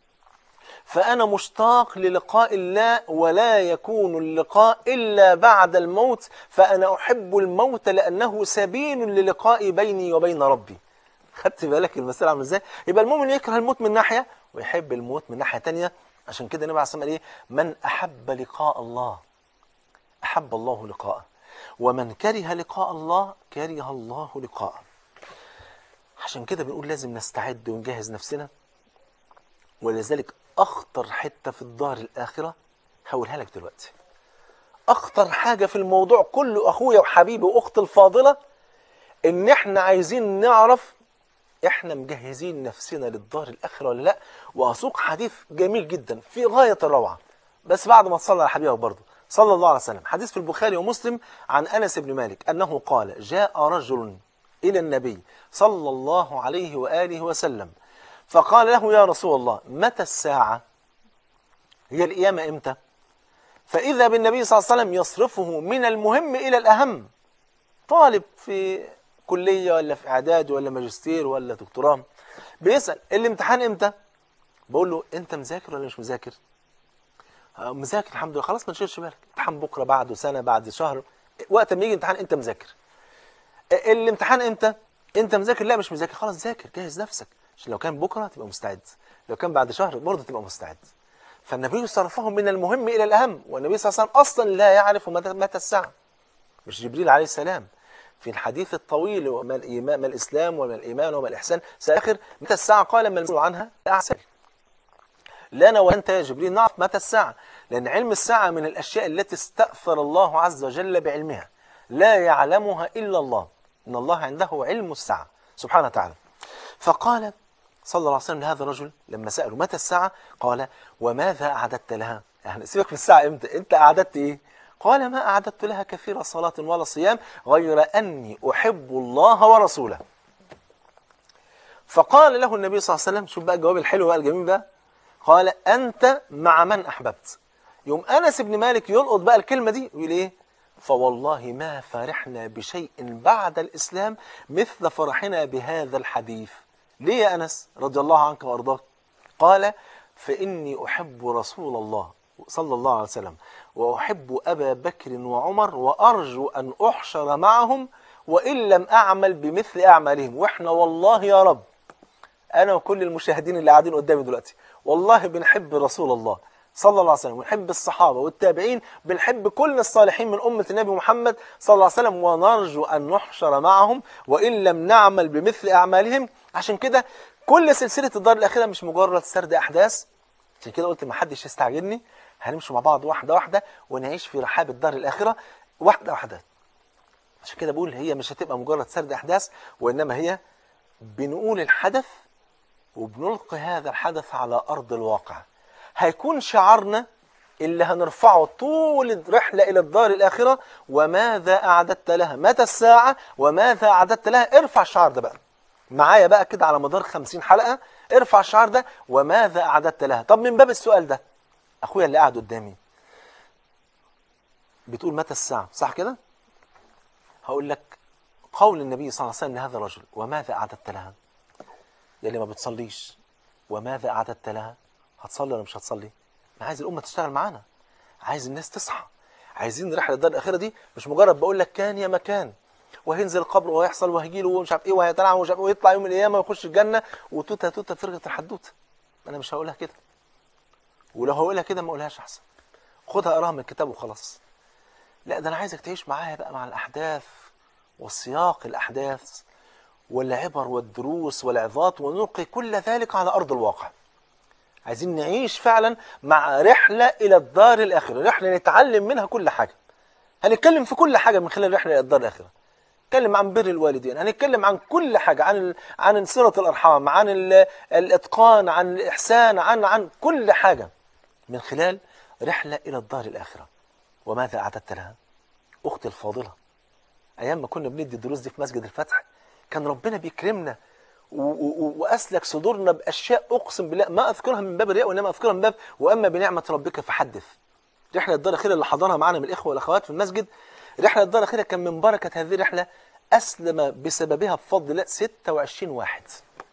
فأنا مشتاق للقاء الله ولا يكون اللقاء إلا بعد الموت فأنا أحب الموت لأنه سبيل للقاء بيني وبين ربي خدت بالك المسألة عامله ازاي؟ يبقى المؤمن يكره الموت من ناحية ويحب الموت من ناحية تانية عشان كده النبي عليه الصلاة والسلام قال ايه؟ من أحب لقاء الله أحب الله لقاءه ومن كره لقاء الله كره الله لقاءه عشان كده بنقول لازم نستعد ونجهز نفسنا ولذلك أخطر حتة في الدار الآخرة هقولها لك دلوقتي أخطر حاجة في الموضوع كله أخويا وحبيبي وأختي الفاضلة إن إحنا عايزين نعرف إحنا مجهزين نفسنا للدار الآخرة ولا لأ وأسوق حديث جميل جدا في غاية الروعة بس بعد ما تصلى على حبيبك برضه صلى الله عليه وسلم حديث في البخاري ومسلم عن أنس بن مالك أنه قال جاء رجل إلى النبي صلى الله عليه وآله وسلم فقال له يا رسول الله متى الساعة هي القيامة إمتى فإذا بالنبي صلى الله عليه وسلم يصرفه من المهم إلى الأهم طالب في كلية ولا في إعداد ولا ماجستير ولا دكتوراه بيسأل الامتحان إمتى بقول له أنت مذاكر ولا مش مذاكر آه، مذاكر الحمد لله خلاص ما تشيلش بالك امتحان بكرة بعده سنة بعد شهر وقت ما يجي امتحان أنت مذاكر آه، الامتحان إمتى أنت مذاكر لا مش مذاكر خلاص ذاكر جهز نفسك عشان لو كان بكرة تبقى مستعد لو كان بعد شهر برضه تبقى مستعد فالنبي صرفهم من المهم إلى الأهم والنبي صلى الله عليه وسلم أصلا لا يعرف متى متى الساعة مش جبريل عليه السلام في الحديث الطويل وما الإيمان ما الإسلام وما الإيمان وما الإحسان سآخر متى الساعة قال ما المسؤول عنها لا أعسل لا أنا وأنت يا جبريل نعرف متى الساعة لأن علم الساعة من الأشياء التي استأثر الله عز وجل بعلمها لا يعلمها إلا الله إن الله عنده علم الساعة سبحانه وتعالى فقال صلى الله عليه وسلم لهذا الرجل لما سأله متى الساعة قال وماذا أعددت لها يعني سيبك من الساعة إمتى أنت أعددت إيه قال ما أعددت لها كثير صلاة ولا صيام غير أني أحب الله ورسوله فقال له النبي صلى الله عليه وسلم شوف بقى الجواب الحلو بقى الجميل بقى قال أنت مع من أحببت يوم أنس بن مالك يلقط بقى الكلمة دي ويقول إيه فوالله ما فرحنا بشيء بعد الإسلام مثل فرحنا بهذا الحديث ليه يا أنس رضي الله عنك وأرضاك قال فإني أحب رسول الله صلى الله عليه وسلم وأحب أبا بكر وعمر وأرجو أن أحشر معهم وإن لم أعمل بمثل أعمالهم وإحنا والله يا رب أنا وكل المشاهدين اللي قاعدين قدامي دلوقتي والله بنحب رسول الله صلى الله عليه وسلم ونحب الصحابة والتابعين بنحب كل الصالحين من أمة النبي محمد صلى الله عليه وسلم ونرجو أن نحشر معهم وإن لم نعمل بمثل أعمالهم عشان كده كل سلسلة الدار الأخيرة مش مجرد سرد أحداث عشان كده قلت ما حدش يستعجلني هنمشي مع بعض واحدة واحدة ونعيش في رحاب الدار الآخرة واحدة واحدة عشان كده بقول هي مش هتبقى مجرد سرد أحداث وإنما هي بنقول الحدث وبنلقي هذا الحدث على أرض الواقع هيكون شعارنا اللي هنرفعه طول الرحلة إلى الدار الآخرة وماذا أعددت لها متى الساعة وماذا أعددت لها ارفع الشعار ده بقى معايا بقى كده على مدار خمسين حلقة ارفع الشعار ده وماذا أعددت لها طب من باب السؤال ده أخويا اللي قاعد قدامي بتقول متى الساعة صح كده هقول لك قول النبي صلى الله عليه وسلم لهذا الرجل وماذا أعددت لها يا اللي ما بتصليش وماذا أعددت لها هتصلي ولا مش هتصلي انا عايز الامه تشتغل معانا عايز الناس تصحى عايزين رحله الدار الاخيره دي مش مجرد بقول لك كان يا مكان وهينزل القبر وهيحصل وهيجي له ومش عارف ايه وهيتنعم ومش عارف إيه ويطلع يوم القيامه ويخش الجنه وتوته توته فرقه الحدوته انا مش هقولها كده ولو هقولها كده ما اقولهاش احسن خدها اقراها من الكتاب وخلاص لا ده انا عايزك تعيش معايا بقى مع الاحداث وسياق الاحداث والعبر والدروس والعظات ونلقي كل ذلك على ارض الواقع عايزين نعيش فعلا مع رحلة إلى الدار الآخرة رحلة نتعلم منها كل حاجة هنتكلم في كل حاجة من خلال الرحلة إلى الدار الآخرة هنتكلم عن بر الوالدين هنتكلم عن كل حاجة عن ال... عن صلة الأرحام عن ال... الإتقان عن الإحسان عن عن كل حاجة من خلال رحلة إلى الدار الآخرة وماذا أعددت لها أختي الفاضلة أيام ما كنا بندي الدروس دي في مسجد الفتح كان ربنا بيكرمنا و- و- وأسلك صدورنا بأشياء أقسم بالله ما أذكرها من باب الرياء وإنما أذكرها من باب وأما بنعمة ربك فحدث رحلة الدار الأخيرة اللي حضرها معنا من الإخوة والأخوات في المسجد رحلة الدار الأخيرة كان من بركة هذه الرحلة أسلم بسببها بفضل الله 26 واحد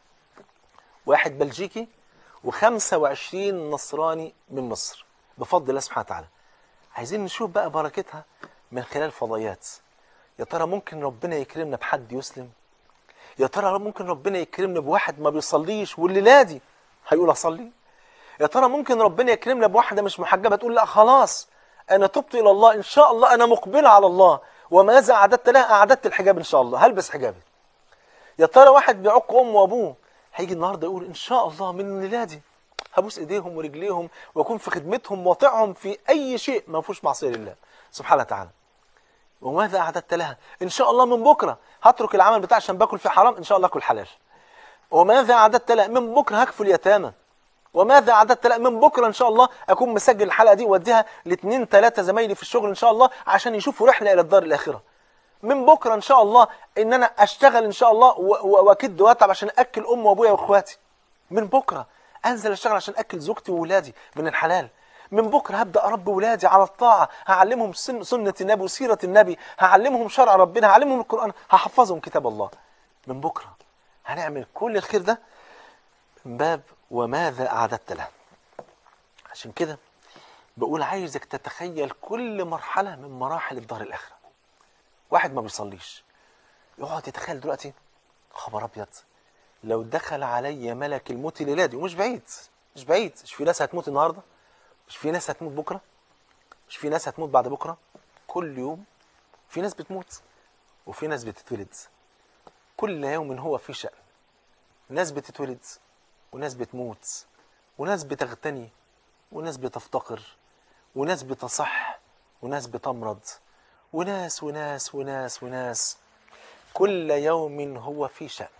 واحد بلجيكي و25 نصراني من مصر بفضل الله سبحانه وتعالى عايزين نشوف بقى بركتها من خلال فضائيات يا ترى ممكن ربنا يكرمنا بحد يسلم يا ترى ممكن ربنا يكرمنا بواحد ما بيصليش والليله دي هيقول اصلي يا ترى ممكن ربنا يكرمنا بواحده مش محجبه تقول لا خلاص انا تبت الى الله ان شاء الله انا مقبله على الله وماذا اعددت لها اعددت الحجاب ان شاء الله هلبس حجابي يا ترى واحد بيعق امه وابوه هيجي النهارده يقول ان شاء الله من ميلادي هبوس ايديهم ورجليهم واكون في خدمتهم واطيعهم في اي شيء ما فيهوش معصيه لله سبحانه وتعالى وماذا اعددت لها ان شاء الله من بكره هترك العمل بتاعي عشان باكل في حرام ان شاء الله اكل حلال وماذا اعددت لها من بكره هكفل اليتامى وماذا اعددت لها من بكره ان شاء الله اكون مسجل الحلقه دي واديها لاثنين ثلاثه زمايلي في الشغل ان شاء الله عشان يشوفوا رحله الى الدار الاخره من بكره ان شاء الله ان انا اشتغل ان شاء الله و- و- واكد واتعب عشان اكل امي وابويا واخواتي من بكره انزل اشتغل عشان اكل زوجتي واولادي من الحلال من بكره هبدا اربي ولادي على الطاعه هعلمهم سن سنه النبي وسيره النبي هعلمهم شرع ربنا هعلمهم القران هحفظهم كتاب الله من بكره هنعمل كل الخير ده من باب وماذا اعددت له عشان كده بقول عايزك تتخيل كل مرحله من مراحل الدار الاخره واحد ما بيصليش يقعد يتخيل دلوقتي خبر ابيض لو دخل علي ملك الموت ليلادي ومش بعيد مش بعيد مش في ناس هتموت النهارده مش في ناس هتموت بكره مش في ناس هتموت بعد بكره كل يوم في ناس بتموت وفي ناس بتتولد كل يوم هو في شأن ناس بتتولد وناس بتموت وناس بتغتني وناس بتفتقر وناس بتصح وناس بتمرض وناس وناس وناس وناس كل يوم هو في شأن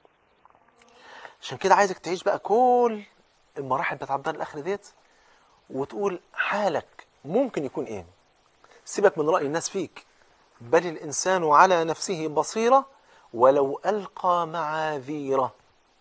عشان كده عايزك تعيش بقى كل المراحل بتاعت الدار الاخره ديت وتقول حالك ممكن يكون ايه سيبك من رأي الناس فيك بل الإنسان على نفسه بصيرة ولو ألقى معاذيره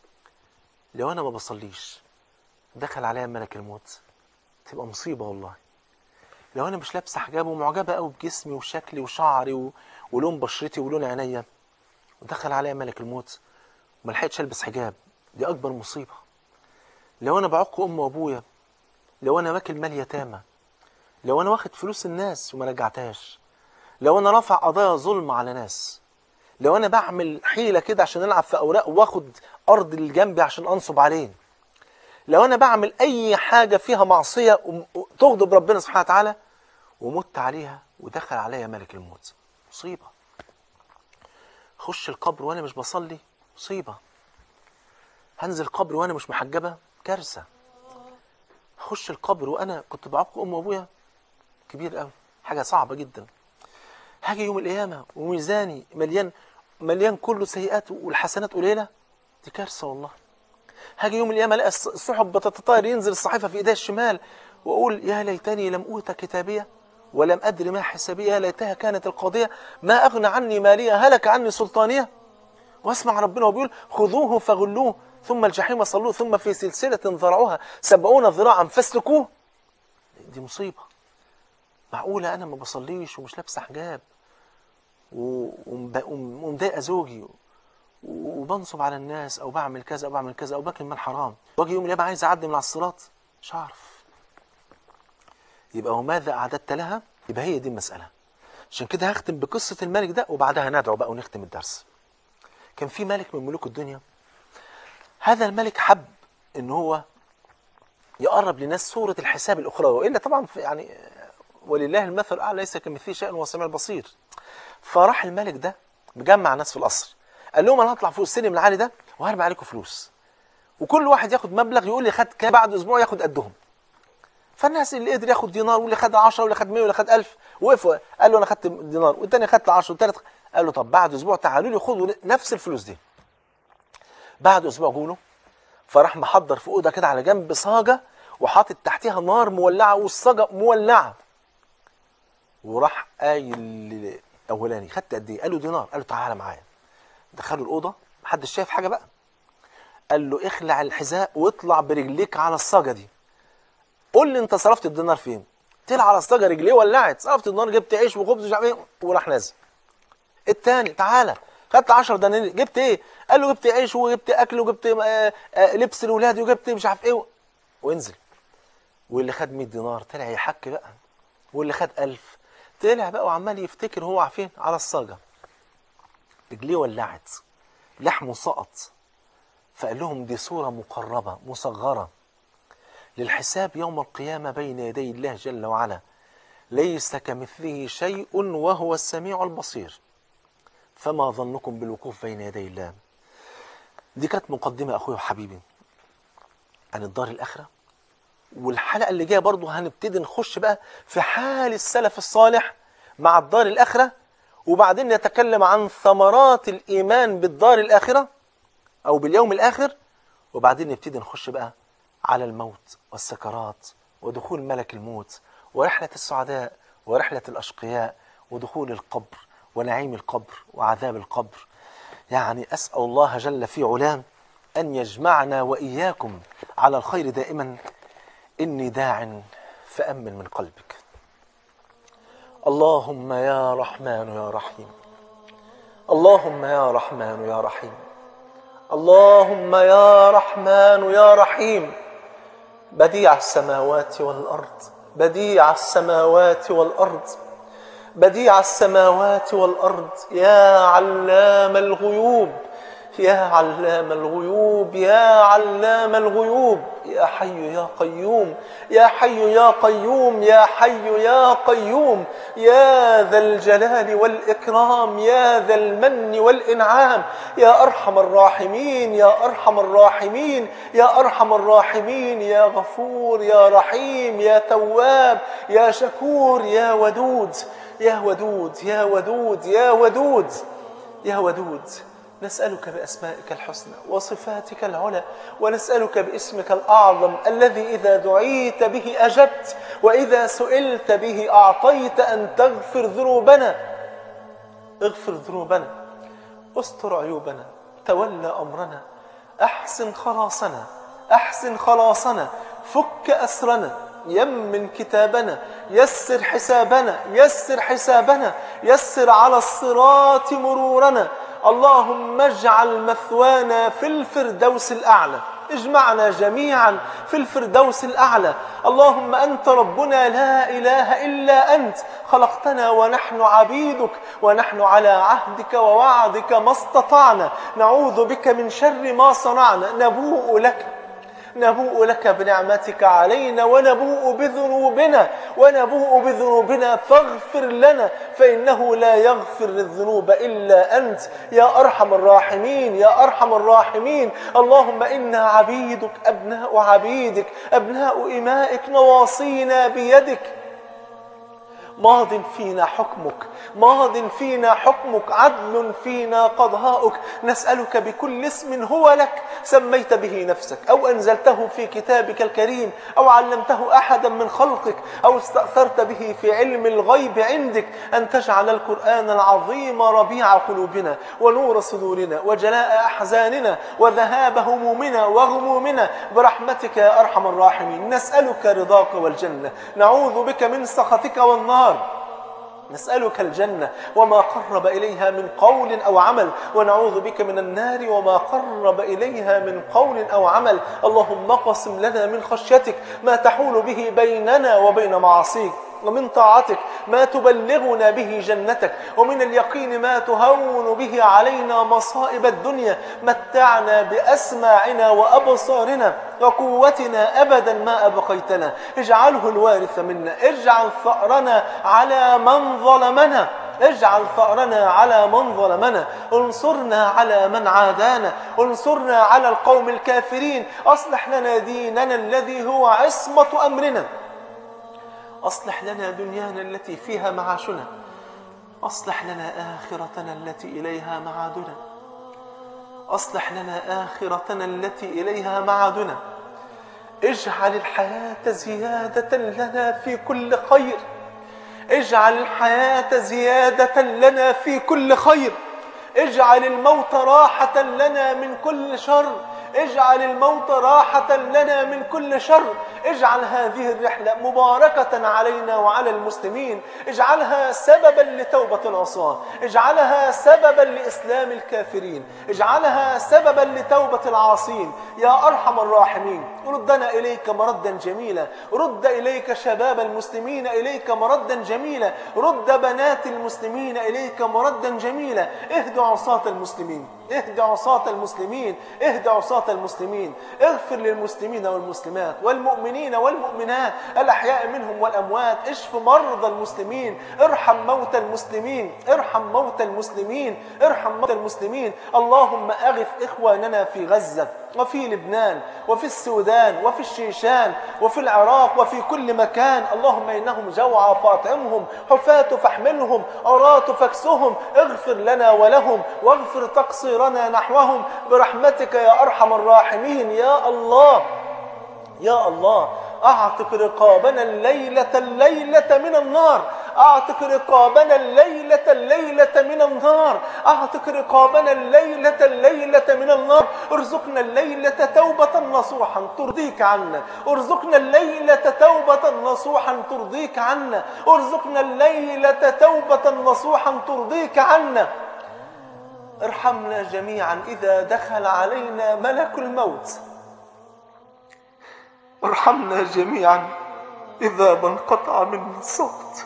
لو أنا ما بصليش دخل عليا ملك الموت تبقى مصيبة والله لو أنا مش لابسة حجاب ومعجبة قوي بجسمي وشكلي وشعري و... ولون بشرتي ولون عينيا ودخل عليا ملك الموت وما لحقتش البس حجاب دي اكبر مصيبه لو انا بعق امي وابويا لو انا واكل مال يتامى لو انا واخد فلوس الناس وما رجعتهاش لو انا رافع قضايا ظلم على ناس لو انا بعمل حيله كده عشان العب في اوراق واخد ارض اللي جنبي عشان انصب عليه لو انا بعمل اي حاجه فيها معصيه وم- تغضب ربنا سبحانه وتعالى ومت عليها ودخل عليا ملك الموت مصيبه خش القبر وانا مش بصلي مصيبه هنزل القبر وانا مش محجبه كارثه هخش القبر وانا كنت بعق ام وابويا كبير قوي حاجه صعبه جدا هاجي يوم القيامه وميزاني مليان مليان كله سيئات والحسنات قليله دي كارثه والله هاجي يوم القيامه الاقي الص- السحب بتتطاير ينزل الصحيفه في ايديا الشمال واقول يا ليتني لم اوت كتابيه ولم ادر ما حسابيه يا ليتها كانت القاضيه ما اغنى عني ماليه هلك عني سلطانيه واسمع ربنا وبيقول خذوه فغلوه ثم الجحيم صلوه ثم في سلسلة ذرعها سبعون ذراعا فاسلكوه دي مصيبة معقولة أنا ما بصليش ومش لابسة حجاب و- ومب- وم- ومضايقة زوجي و- وبنصب على الناس أو بعمل كذا أو بعمل كذا أو باكل مال حرام واجي يوم القيامة عايز أعدي من على الصراط مش هعرف يبقى وماذا أعددت لها يبقى هي دي المسألة عشان كده هختم بقصة الملك ده وبعدها ندعو بقى ونختم الدرس كان في ملك من ملوك الدنيا هذا الملك حب ان هو يقرب للناس صورة الحساب الأخروي وإلا طبعا في يعني ولله المثل الأعلى ليس كمثله شيء وهو السميع البصير فراح الملك ده مجمع ناس في القصر قال لهم أنا هطلع فوق السلم العالي ده وهرمي عليكم فلوس وكل واحد ياخد مبلغ يقول لي خد كام بعد أسبوع ياخد قدهم فالناس اللي قدر ياخد دينار واللي خد 10 واللي خد 100 واللي خد 1000 وقفوا قال له انا خدت دينار والتاني خدت 10 والتالت قال له طب بعد اسبوع تعالوا لي خدوا نفس الفلوس دي بعد اسبوع جوله فراح محضر في اوضه كده على جنب صاجه وحاطط تحتها نار مولعه والصاجه مولعه وراح قايل الاولاني خدت قد ايه؟ قال له دينار قال له تعالى معايا دخله الاوضه محدش شايف حاجه بقى قال له اخلع الحذاء واطلع برجليك على الصاجه دي قول لي انت صرفت الدينار فين طلع على الصاجه رجليه ولعت صرفت الدينار جبت عيش وخبز ومش عارف ايه وراح نازل التاني تعالى خدت 10 دنانير جبت ايه قال له جبت عيش وجبت اكل وجبت آه، آه، لبس لاولادي وجبت مش عارف ايه وانزل واللي خد 100 دينار طلع يحك بقى واللي خد 1000 طلع بقى وعمال يفتكر هو فين على الصاجه رجليه ولعت لحمه سقط فقال لهم دي صورة مقربة مصغرة للحساب يوم القيامة بين يدي الله جل وعلا ليس كمثله شيء وهو السميع البصير فما ظنكم بالوقوف بين يدي الله دي كانت مقدمة أخويا وحبيبي عن الدار الآخرة والحلقة اللي جاية برضو هنبتدي نخش بقى في حال السلف الصالح مع الدار الآخرة وبعدين نتكلم عن ثمرات الإيمان بالدار الآخرة أو باليوم الآخر وبعدين نبتدي نخش بقى على الموت والسكرات ودخول ملك الموت ورحلة السعداء ورحلة الأشقياء ودخول القبر ونعيم القبر وعذاب القبر يعني أسأل الله جل في علام أن يجمعنا وإياكم على الخير دائما إني داع فأمن من قلبك اللهم يا رحمن يا رحيم اللهم يا رحمن يا رحيم اللهم يا رحمن يا رحيم بديع السماوات والأرض بديع السماوات والأرض بديع السماوات والأرض يا علام الغيوب يا علام الغيوب يا علام الغيوب يا حي يا قيوم يا حي يا قيوم يا حي يا قيوم يا ذا الجلال والإكرام يا ذا المن والإنعام يا أرحم الراحمين يا أرحم الراحمين يا أرحم الراحمين يا غفور يا رحيم يا تواب يا شكور يا ودود يا ودود يا ودود يا ودود يا ودود نسألك بأسمائك الحسنى وصفاتك العلى ونسألك باسمك الأعظم الذي إذا دعيت به أجبت وإذا سئلت به أعطيت أن تغفر ذنوبنا اغفر ذنوبنا استر عيوبنا تولى أمرنا أحسن خلاصنا أحسن خلاصنا فك أسرنا يمن كتابنا يسر حسابنا يسر حسابنا يسر على الصراط مرورنا اللهم اجعل مثوانا في الفردوس الأعلى اجمعنا جميعا في الفردوس الأعلى اللهم أنت ربنا لا إله إلا أنت خلقتنا ونحن عبيدك ونحن على عهدك ووعدك ما استطعنا نعوذ بك من شر ما صنعنا نبوء لك نبوء لك بنعمتك علينا ونبوء بذنوبنا ونبوء بذنوبنا فاغفر لنا فإنه لا يغفر الذنوب إلا أنت يا أرحم الراحمين يا أرحم الراحمين اللهم إنا عبيدك أبناء عبيدك أبناء إمائك نواصينا بيدك ماض فينا حكمك ماض فينا حكمك عدل فينا قضاؤك نسألك بكل اسم هو لك سميت به نفسك أو أنزلته في كتابك الكريم أو علمته أحدا من خلقك أو استأثرت به في علم الغيب عندك أن تجعل القرآن العظيم ربيع قلوبنا ونور صدورنا وجلاء أحزاننا وذهاب همومنا وغمومنا برحمتك يا أرحم الراحمين نسألك رضاك والجنة نعوذ بك من سخطك والنار نسألك الجنة وما قرب إليها من قول أو عمل ونعوذ بك من النار وما قرب إليها من قول أو عمل اللهم قسم لنا من خشيتك ما تحول به بيننا وبين معاصيك ومن طاعتك ما تبلغنا به جنتك ومن اليقين ما تهون به علينا مصائب الدنيا متعنا بأسماعنا وأبصارنا وقوتنا أبدا ما أبقيتنا اجعله الوارث منا اجعل ثأرنا على من ظلمنا اجعل ثأرنا على من ظلمنا انصرنا على من عادانا انصرنا على القوم الكافرين أصلح لنا ديننا الذي هو عصمة أمرنا أصلح لنا دنيانا التي فيها معاشنا أصلح لنا آخرتنا التي إليها معادنا أصلح لنا آخرتنا التي إليها معادنا اجعل الحياة زيادة لنا في كل خير اجعل الحياة زيادة لنا في كل خير اجعل الموت راحة لنا من كل شر اجعل الموت راحة لنا من كل شر اجعل هذه الرحلة مباركة علينا وعلى المسلمين اجعلها سببا لتوبة العصاة اجعلها سببا لإسلام الكافرين اجعلها سببا لتوبة العاصين يا أرحم الراحمين ردنا إليك مردا جميلا رد إليك شباب المسلمين إليك مردا جميلا رد بنات المسلمين إليك مردا جميلا اهد عصاة المسلمين اهد عصاة المسلمين اهد عصاة المسلمين اغفر للمسلمين والمسلمات والمؤمنين والمؤمنات الأحياء منهم والأموات اشف مرضى المسلمين ارحم موتى المسلمين ارحم موتى المسلمين ارحم موتى المسلمين اللهم أغث إخواننا في غزة وفي لبنان وفي السودان وفي الشيشان وفي العراق وفي كل مكان اللهم إنهم جوعى فاطعمهم حفاة فاحملهم عراة فاكسهم اغفر لنا ولهم واغفر تقصيرنا نحوهم برحمتك يا أرحم الراحمين يا الله يا الله أعتق رقابنا الليلة الليلة من النار أعتق رقابنا الليلة الليلة من النار أعتق رقابنا الليلة الليلة من النار ارزقنا الليلة توبة نصوحا ترضيك عنا ارزقنا الليلة توبة نصوحا ترضيك عنا ارزقنا الليلة توبة نصوحا ترضيك عنا ارحمنا جميعا إذا دخل علينا ملك الموت ارحمنا جميعا إذا ما انقطع منا الصوت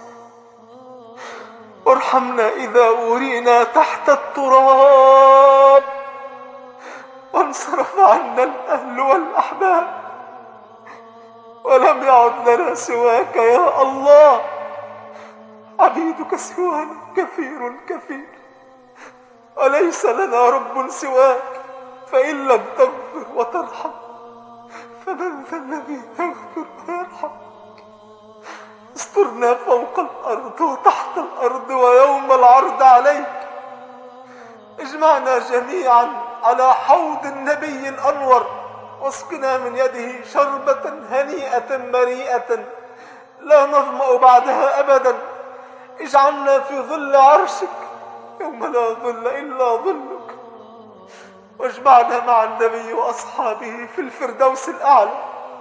ارحمنا إذا أورينا تحت التراب وانصرف عنا الأهل والأحباب ولم يعد لنا سواك يا الله عبيدك سوانا كثير كثير وليس لنا رب سواك فإن لم تغفر وترحم فمن ذا الذي يغفر ويرحم استرنا فوق الأرض وتحت الأرض ويوم العرض عليك اجمعنا جميعا على حوض النبي الأنور واسقنا من يده شربة هنيئة مريئة لا نظمأ بعدها أبدا اجعلنا في ظل عرشك يوم لا ظل إلا ظلك واجمعنا مع النبي وأصحابه في الفردوس الأعلى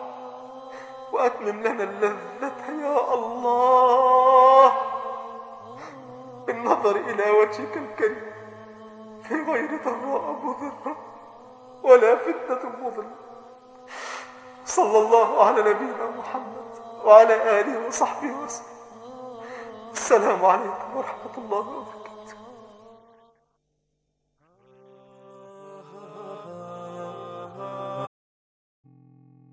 وأتمم لنا اللذة يا الله بالنظر إلى وجهك الكريم في غير ضراء مضرة ولا فتنة مضلة صلى الله على نبينا محمد وعلى آله وصحبه وسلم السلام عليكم ورحمة الله وبركاته